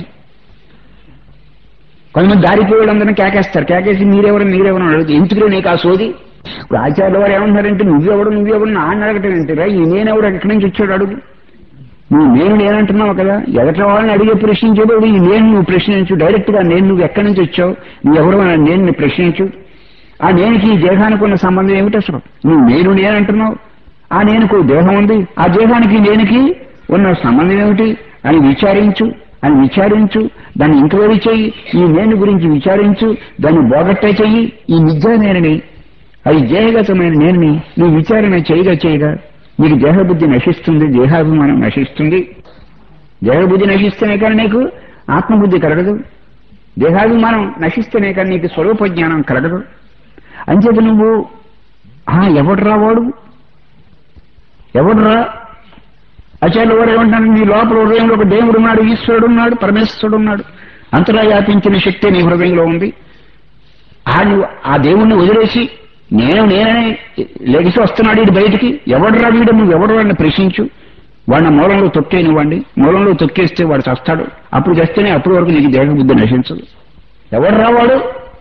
కొంతమంది దారిపోయే వాళ్ళందరినీ కేకేస్తారు కేకేసి మీరెవరు మీరెవరు అని అడుగుతారు ఎందుకులే నీకు ఆ సోది ఇప్పుడు ఆచార్యుల వారు ఏమంటారంటే నువ్వెవడు నువ్వెవడు నాన్న అడగటం ఏంటిరా ఈ నేనెవడు ఎక్కడి నుంచి వచ్చాడు అడుగు నువ్వు నేను నేనంటున్నావు కదా ఎదట వాళ్ళని అడిగే ప్రశ్నించేటప్పుడు ఈ నేను నువ్వు ప్రశ్నించు డైరెక్ట్ గా నేను నువ్వు ఎక్కడి నుంచి వచ్చావు నువ్వు ఎవరు అని నేను నీ ప్రశ్నించు ఆ నేనుకి ఈ దేహానికి ఉన్న సంబంధం ఏమిటి అసలు నువ్వు నేను నేనంటున్నావు ఆ నేనుకు దేహం ఉంది ఆ దేహానికి నేనుకి ఉన్న సంబంధం ఏమిటి అని విచారించు అని విచారించు దాన్ని ఎంక్వైరీ చెయ్యి ఈ నేను గురించి విచారించు దాన్ని బోగట్ట చెయ్యి ఈ నిజ నేనని అది దేహగతమైన నేనని నువ్వు విచారణ చేయగా చేయగా నీకు దేహబుద్ధి నశిస్తుంది దేహాభిమానం నశిస్తుంది దేహబుద్ధి నశిస్తేనే కానీ నీకు ఆత్మబుద్ధి కలగదు దేహాభిమానం నశిస్తేనే కానీ నీకు స్వరూప జ్ఞానం కలగదు అంచేత నువ్వు ఆ ఎవడ్రా వాడు ఎవడ్రా ఆచార్యులు వారు ఏమంటారు నీ లోపల హృదయంలో ఒక దేవుడు ఉన్నాడు ఈశ్వరుడు ఉన్నాడు పరమేశ్వరుడు ఉన్నాడు అంతరా వ్యాపించిన శక్తి నీ హృదయంలో ఉంది ఆ నువ్వు ఆ దేవుణ్ణి వదిలేసి నేను నేననే లెగిసి వస్తున్నాడు ఇటు బయటికి ఎవడరా వీడు నువ్వు ఎవడు వాడిని ప్రశ్నించు వాడిని మూలంలో తొక్కేనివ్వండి మూలంలో తొక్కేస్తే వాడు చస్తాడు అప్పుడు చేస్తేనే అప్పటి వరకు నీకు దేహబుద్ధి నశించదు ఎవడరా వాడు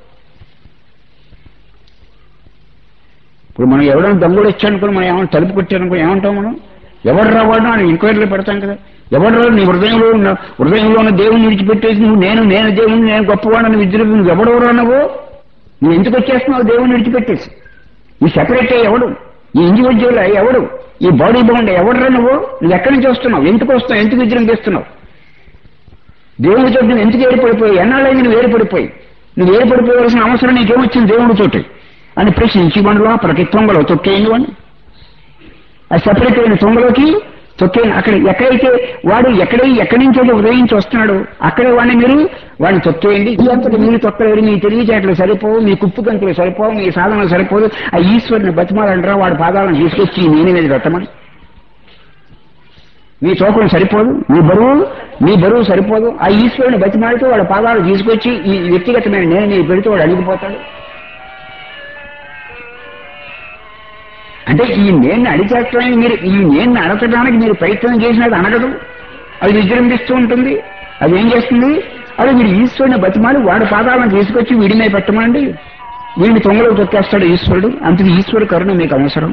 ఇప్పుడు మనం ఎవడైనా దమ్ముడు ఇచ్చానుకుని మనం ఏమైనా తలుపు కొట్టానుకో ఏమంటాం మనం ఎవడరా వాడు అని ఎంక్వైరీలో పెడతాం కదా ఎవడరా నీ హృదయంలో ఉన్న హృదయంలో ఉన్న దేవుని విడిచిపెట్టేసి నువ్వు నేను నేను దేవుని నేను గొప్పవాడని విద్యుత్ నువ్వు ఎవడెవరా నువ్వు నువ్వు ఎందుకు వచ్చేస్తున్నావు దేవుని విడిచిపెట్టేసి ఈ సెపరేట్ ఎవడు ఈ ఇండివిజువల్ ఎవడు ఈ బాడీ బౌండ్ ఎవడరా నువ్వు నువ్వు ఎక్కడి నుంచి వస్తున్నావు ఎందుకు వస్తున్నావు ఎందుకు విజృంభిస్తున్నావు దేవుని చోటు నువ్వు ఎందుకు ఏర్పడిపోయి ఎన్నాళ్ళైంది నువ్వు ఏర్పడిపోయి నువ్వు ఏర్పడిపోవాల్సిన అవసరం నీకేమొచ్చింది దేవుడి చోటు అని ప్రశ్నించి మన లోపలికి తొంగలో తొక్కేయండి అని ఆ సెపరేట్ అయిన తొంగలోకి తొక్కేయండి అక్కడ ఎక్కడైతే వాడు ఎక్కడ ఎక్కడి నుంచి అయితే ఉదయించి వస్తున్నాడు అక్కడే వాడిని మీరు వాడిని తొక్కేయండి ఈ అంతటి మీరు తొక్కలేరు మీ తెలివిచేటలు సరిపోవు మీ కుప్పు గంతులు సరిపోవు మీ సాధనలు సరిపోదు ఆ ఈశ్వరుని బతిమాలంటారా వాడి పాదాలను తీసుకొచ్చి ఈ నేని మీద పెట్టమని మీ తోకం సరిపోదు మీ బరువు మీ బరువు సరిపోదు ఆ ఈశ్వరుని బతిమాడుతూ వాడి పాదాలు తీసుకొచ్చి ఈ వ్యక్తిగతమైన నేను నీ పెడితే వాడు అడిగిపోతాడు అంటే ఈ నేను అడిచేస్తానికి మీరు ఈ నేను అడచడానికి మీరు ప్రయత్నం చేసినది అనగదు అది విజృంభిస్తూ ఉంటుంది అది ఏం చేస్తుంది అది మీరు ఈశ్వరుని బతిమాలి వాడి పాదాలను తీసుకొచ్చి వీడినే పెట్టమండి వీడిని తొంగలో తొక్కేస్తాడు ఈశ్వరుడు అందుకు ఈశ్వరు కరుణ మీకు అవసరం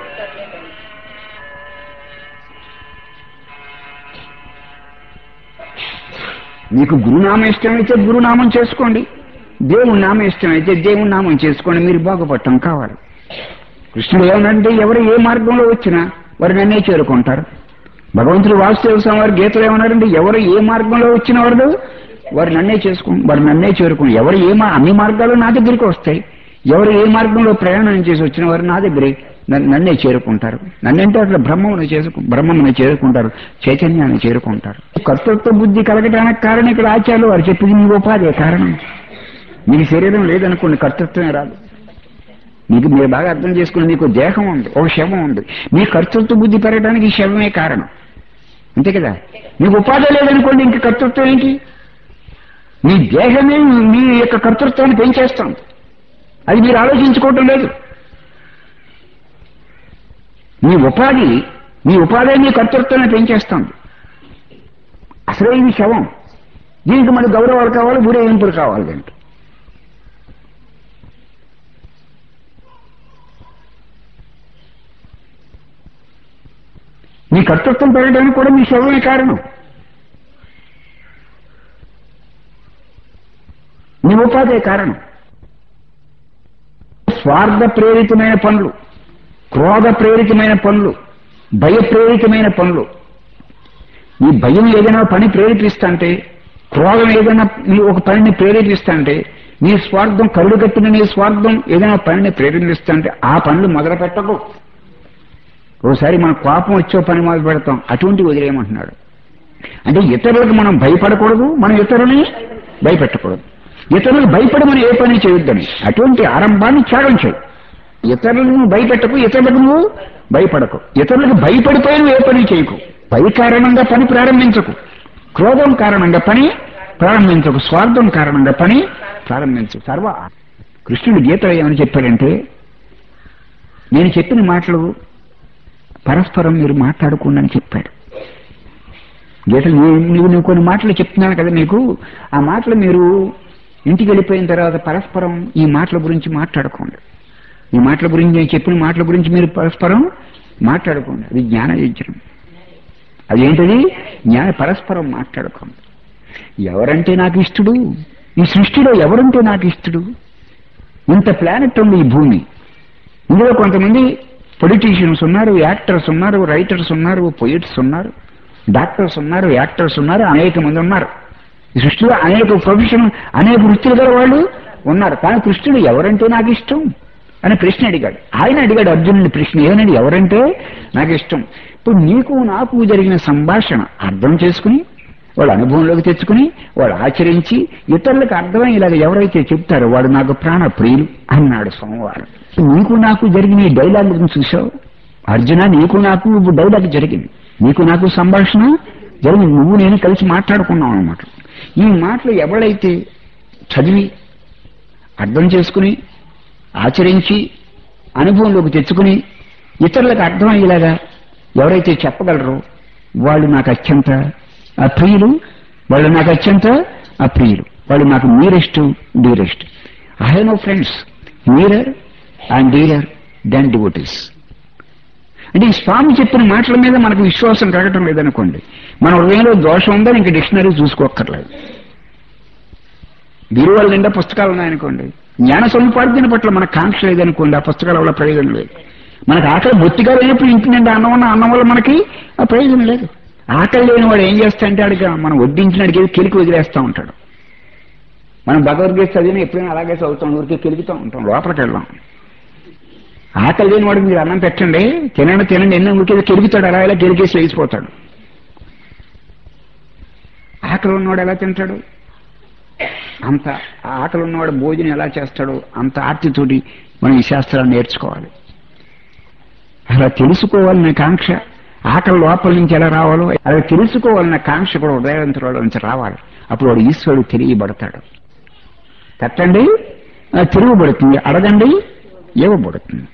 మీకు గురునామం ఇష్టమైతే గురునామం చేసుకోండి దేవుని నామం ఇష్టమైతే దేవుని నామం చేసుకోండి మీరు బాగుపడటం కావాలి కృష్ణుడు ఏమనంటే ఎవరు ఏ మార్గంలో వచ్చినా వారు నన్నే చేరుకుంటారు భగవంతుడు వాసుదేవ స్వామి వారి గీతలు ఏమన్నారంటే ఎవరు ఏ మార్గంలో వచ్చిన వారు వారు నన్నే చేసుకో వారు నన్నే చేరుకుని ఎవరు ఏ మా అన్ని మార్గాలు నా దగ్గరికి వస్తాయి ఎవరు ఏ మార్గంలో ప్రయాణం చేసి వచ్చిన వారు నా దగ్గరే నన్ను- నన్నే చేరుకుంటారు నన్నంటే అట్లా బ్రహ్మమును చేసుకు బ్రహ్మమును చేరుకుంటారు చైతన్యాన్ని చేరుకుంటారు కర్తృత్వ బుద్ధి కలగడానికి కారణం ఇక్కడ ఆచార్యులు వారు చెప్పింది మీ ఉపాధి కారణం మీకు శరీరం లేదనుకోండి కర్తృత్వమే రాదు మీకు మీరు బాగా అర్థం చేసుకుని మీకు దేహం ఉంది ఒక శవం ఉంది మీ కర్తృత్వ బుద్ధి పెరగడానికి ఈ శవమే కారణం అంతే కదా మీకు ఉపాధి లేదనుకోండి ఇంక కర్తృత్వం ఏంటి మీ దేహమే మీ యొక్క కర్తృత్వాన్ని పెంచేస్తాం అది మీరు ఆలోచించుకోవటం లేదు మీ ఉపాధి మీ ఉపాధి మీ కర్తృత్వాన్ని పెంచేస్తుంది అసలే ఇది శవం దీనికి మన గౌరవాలు కావాలి ఊరేగింపులు కావాలి దీనికి మీ కర్తృత్వం పెరగడానికి కూడా మీ శవమే కారణం మీ ఉపాధే కారణం స్వార్థ ప్రేరితమైన పనులు క్రోధ ప్రేరితమైన పనులు భయ ప్రేరితమైన పనులు ఈ భయం ఏదైనా పని ప్రేరేపిస్తాంటే క్రోధం ఏదైనా నీ ఒక పనిని ప్రేరేపిస్తాంటే నీ స్వార్థం కరుడు కట్టిన నీ స్వార్థం ఏదైనా పనిని ప్రేరేపిస్తాంటే ఆ పనులు మొదలు పెట్టకు ఓసారి మన కోపం వచ్చే పని మొదలు పెడతాం అటువంటి వదిలేయమంటున్నాడు అంటే ఇతరులకు మనం భయపడకూడదు మనం ఇతరులని భయపెట్టకూడదు ఇతరులకు భయపడమని ఏ పని చేయొద్దని అటువంటి ఆరంభాన్ని త్యాగం చేయి ఇతరులను భయపెట్టకు ఇతరులకు నువ్వు భయపడకు ఇతరులకు భయపడిపోయి నువ్వు ఏ పని చేయకు భయ కారణంగా పని ప్రారంభించకు క్రోధం కారణంగా పని ప్రారంభించకు స్వార్థం కారణంగా పని ప్రారంభించు సర్వ కృష్ణుడు గీతలో ఏమని చెప్పాడంటే నేను చెప్పిన మాటలు పరస్పరం మీరు మాట్లాడుకోండి అని చెప్పాడు గీతలు నీ- నువ్వు నువ్వు కొన్ని మాటలు చెప్తున్నాను కదా నీకు ఆ మాటలు మీరు ఇంటికి వెళ్ళిపోయిన తర్వాత పరస్పరం ఈ మాటల గురించి మాట్లాడుకోండి ఈ మాటల గురించి నేను చెప్పిన మాటల గురించి మీరు పరస్పరం మాట్లాడుకోండి అది జ్ఞాన యజ్ఞం అదేంటది జ్ఞాన పరస్పరం మాట్లాడుకోండి ఎవరంటే నాకు ఇష్టడు ఈ సృష్టిలో ఎవరంటే నాకు ఇష్టడు ఇంత ప్లానెట్ ఉంది ఈ భూమి ఇందులో కొంతమంది పొలిటీషియన్స్ ఉన్నారు యాక్టర్స్ ఉన్నారు రైటర్స్ ఉన్నారు పొయిట్స్ ఉన్నారు డాక్టర్స్ ఉన్నారు యాక్టర్స్ ఉన్నారు అనేక మంది ఉన్నారు ఈ సృష్టిలో అనేక ప్రొఫెషన్ అనేక వృత్తులు గల వాళ్ళు ఉన్నారు కానీ కృష్ణుడు ఎవరంటే నాకు ఇష్టం అని ప్రశ్న అడిగాడు ఆయన అడిగాడు అర్జునుడి ప్రశ్న ఏమన్నాడు ఎవరంటే నాకు ఇష్టం ఇప్పుడు నీకు నాకు జరిగిన సంభాషణ అర్థం చేసుకుని వాళ్ళ అనుభవంలోకి తెచ్చుకుని వాడు ఆచరించి ఇతరులకు అర్థమయ్యేలాగా ఎవరైతే చెప్తారో వాడు నాకు ప్రాణ ప్రియులు అన్నాడు సోమవారం నీకు నాకు జరిగిన ఈ డైలాగ్ గురించి చూసావు అర్జున నీకు నాకు ఇప్పుడు డైలాగ్ జరిగింది నీకు నాకు సంభాషణ జరిగింది నువ్వు నేను కలిసి మాట్లాడుకున్నాం అన్నమాట ఈ మాటలు ఎవరైతే చదివి అర్థం చేసుకుని ఆచరించి అనుభవంలోకి తెచ్చుకుని ఇతరులకు అర్థమయ్యేలాగా ఎవరైతే చెప్పగలరో వాళ్ళు నాకు అత్యంత అప్రియులు వాళ్ళు నాకు అత్యంత అప్రియులు వాళ్ళు నాకు nearest dearest I have no friends nearer and dearer than devotees అంటే ఈ స్వామి చెప్పిన మాటల మీద మనకు విశ్వాసం కలగటం లేదనుకోండి మన హృదయంలో దోషం ఉందని ఇంక డిక్షనరీ చూసుకోక్కర్లేదు బీరువాళ్ళ నిండా పుస్తకాలు ఉన్నాయనుకోండి జ్ఞాన సముపార్జన పట్ల మన కాంక్ష లేదనుకోండి ఆ పుస్తకాల వల్ల ప్రయోజనం లేదు మనకు ఆకలి బొత్తిగా లేనప్పుడు ఇంటి నిండా అన్నం ఉన్న అన్నం వల్ల మనకి ఆ ప్రయోజనం లేదు ఆకలి లేని వాడు ఏం చేస్తాడంటే అడిగా మనం వడ్డించినడికి కెలికి వదిలేస్తూ ఉంటాడు మనం భగవద్గీత చదివిన ఎప్పుడైనా అలాగే చదువుతాం ఊరికే కెలుగుతూ ఉంటాం లోపలికి వెళ్దాం ఆకలి లేని వాడికి మీరు అన్నం పెట్టండి తినండి తినండి ఎన్నో ఊరికే కెలుగుతాడు అలా ఇలా కెలికేసి లేచిపోతాడు ఆకలి ఉన్నవాడు ఎలా తింటాడు అంత ఆ ఆకలి ఉన్నవాడు భోజనం ఎలా చేస్తాడో అంత ఆర్తితోటి మనం ఈ శాస్త్రాన్ని నేర్చుకోవాలి అలా తెలుసుకోవాలనే కాంక్ష ఆకలి లోపల నుంచి ఎలా రావాలో అలా తెలుసుకోవాలనే కాంక్ష కూడా ఉదయవంతుల నుంచి రావాలి అప్పుడు వాడు ఈశ్వరుడు తెలియబడతాడు తట్టండి ఆ, తిరుగుబడుతుంది అడగండి ఇవ్వబడుతుంది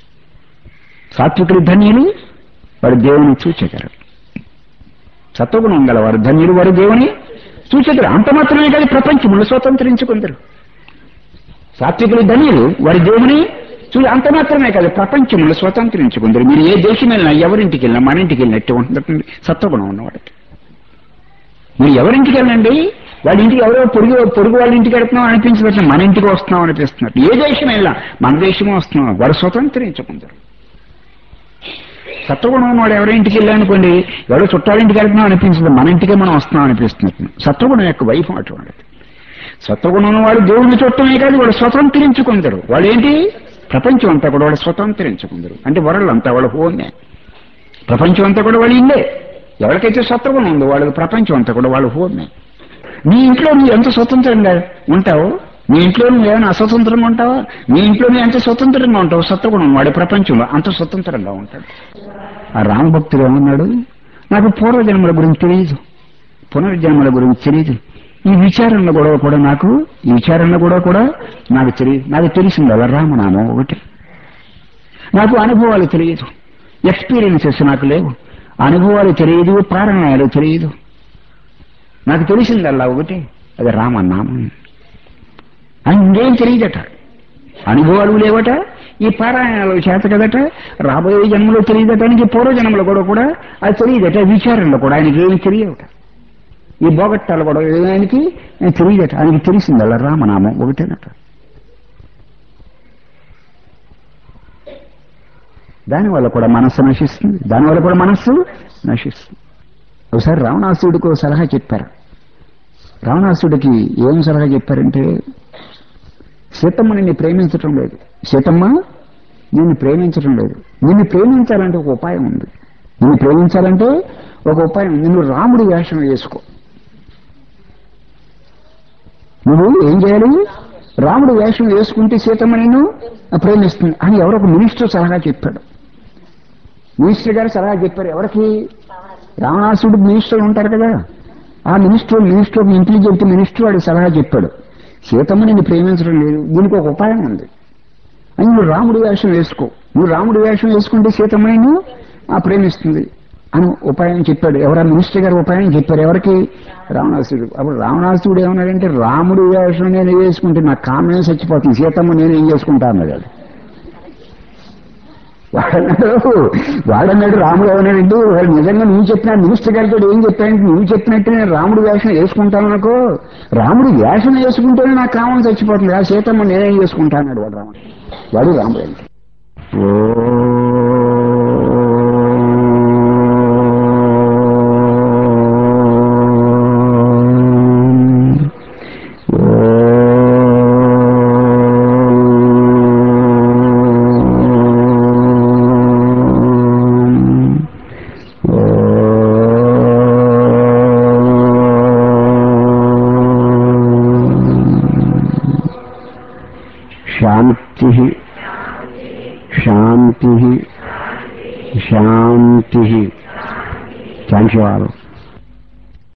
సాత్వికులు ధన్యులు వాడు దేవుని చూచెదరు సత్వగుణం గల వారు ధన్యులు వారు దేవుని చూచెదరు అంత మాత్రమే కాదు ప్రపంచములు స్వతంత్రించుకుందరు సాత్వికులు ధన్యులు వారి దేవుని చూ అంత మాత్రమే కాదు ప్రపంచంలో స్వతంత్రించుకుందరు మీరు ఏ దేశం వెళ్ళినా ఎవరింటికి వెళ్ళినా మన ఇంటికి వెళ్ళినట్టు ఉంటుంది సత్వగుణం ఉన్నవాడికి మీరు ఎవరింటికి వెళ్ళండి వాళ్ళ ఇంటికి ఎవరో పొరుగు పొరుగు వాళ్ళ ఇంటికి వెళ్తున్నాం అనిపించవచ్చు మన ఇంటికి వస్తున్నాం అనిపిస్తున్నట్టు ఏ దేశం వెళ్ళినా మన దేశమే వస్తున్నాం వాడు స్వతంత్రించుకుందరు సత్వగుణం ఉన్నవాడు ఎవరి ఇంటికి వెళ్ళానుకోండి ఎవరో చుట్టాలింటికి వెళ్తున్నాం అనిపించదు మన ఇంటికే మనం వస్తున్నాం అనిపిస్తున్నట్టు సత్వగుణం యొక్క వైఫం అటువంటిది సత్వగుణం ఉన్నవాడు దేవుని చుట్టమే కాదు వాడు స్వతంత్రించుకుందరు వాడు ఏంటి ప్రపంచం అంతా కూడా వాడు స్వతంత్రించుకుందరు అంటే వరల్డ్ అంతా వాళ్ళ హోమే ప్రపంచం అంతా కూడా వాళ్ళ ఇల్లే ఎవరికైతే సత్వగుణం ఉందో వాళ్ళకి ప్రపంచం అంతా కూడా వాళ్ళ హోమే నీ ఇంట్లో నువ్వు ఎంత స్వతంత్రంగా ఉంటావో నీ ఇంట్లో నువ్వు ఏమైనా అస్వతంత్రంగా ఉంటావా నీ ఇంట్లో నువ్వు ఎంత స్వతంత్రంగా ఉంటావు సత్వగుణం వాడి ప్రపంచంలో అంత స్వతంత్రంగా ఉంటాడు ఆ రామభక్తుడు ఏమన్నాడు నాకు పూర్వజన్మల గురించి తెలియదు పునర్జన్మల గురించి తెలియదు ఈ విచారణలో కూడా కూడా నాకు ఈ విచారణలో కూడా కూడా నాకు తెలియదు నాకు తెలిసింది అలా రామనామం ఒకటి నాకు అనుభవాలు తెలియదు ఎక్స్పీరియన్సెస్ నాకు లేవు అనుభవాలు తెలియదు పారాయణాలు తెలియదు నాకు తెలిసిందల్లా ఒకటి అది రామనామం అని ఇంకేం తెలియదట అనుభవాలు లేవట ఈ పారాయణాలు చేత కదట రాబోయే జన్మలో తెలియదట ఆయనకి పూర్వజన్మలో కూడా కూడా అది తెలియదట విచారణలో కూడా ఆయనకి ఏమి తెలియవట ఈ బోగట్టాలు కూడా ఆయనకి తెలియదట ఆయనకి తెలిసిందల్లా రామనామం ఒకటేనట దానివల్ల కూడా మనస్సు నశిస్తుంది దానివల్ల కూడా మనస్సు నశిస్తుంది ఒకసారి రావణాసుడికి ఒక సలహా చెప్పారు రావణాసుడికి ఏం సలహా చెప్పారంటే సీతమ్మ నిన్ను ప్రేమించటం లేదు సీతమ్మ నిన్ను ప్రేమించటం లేదు నిన్ను ప్రేమించాలంటే ఒక ఉపాయం ఉంది నిన్ను ప్రేమించాలంటే ఒక ఉపాయం ఉంది. నువ్వు రాముడి వేషం వేసుకో నువ్వు ఏం చేయాలి రాముడు వేషం వేసుకుంటే సీతమ్మ నిన్ను ప్రేమిస్తుంది అని ఎవరో ఒక మినిస్టర్ సలహా చెప్పాడు మినిస్టర్ గారు సలహా చెప్పారు ఎవరికి రావణాసుడు మినిస్టర్ ఉంటారు కదా ఆ మినిస్టర్ మినిస్టర్ ఇంటెలిజెంట్ మినిస్టర్ వాడి సలహా చెప్పాడు సీతమ్మ నిన్ను ప్రేమించడం లేదు దీనికి ఒక ఉపాయం ఉంది అని నువ్వు రాముడి వేషం వేసుకో నువ్వు రాముడి వేషం వేసుకుంటే సీతమ్మ నిన్ను ఆ ప్రేమిస్తుంది అని ఉపాయం చెప్పాడు ఎవరా మినిస్టర్ గారు ఉపాయం చెప్పారు ఎవరికి రావణాసుడు అప్పుడు రావణాసుడు ఏమన్నాడంటే రాముడి వేషం నేను వేసుకుంటే నా కామ్యం చచ్చిపోతుంది సీతమ్మ నేను ఏం చేసుకుంటా అన్నాడు వాడు. వాడన్నాడు వాడన్నాడు రాముడు ఏమన్నాడంటే వాడు నిజంగా నువ్వు చెప్పిన మినిస్టర్ గారితో ఏం చెప్పానంటే నువ్వు చెప్పినట్టు నేను రాముడి వేషం వేసుకుంటాను అనుకో రాముడు వేషం వేసుకుంటేనే నా కామం చచ్చిపోతుంది ఆ సీతమ్మ నేనేం చేసుకుంటా అన్నాడు వాడు రాముడు వాడు రాముడు అంటే శాంతి శాంతి శాంతి థ్యాంక్ యూ ఆల్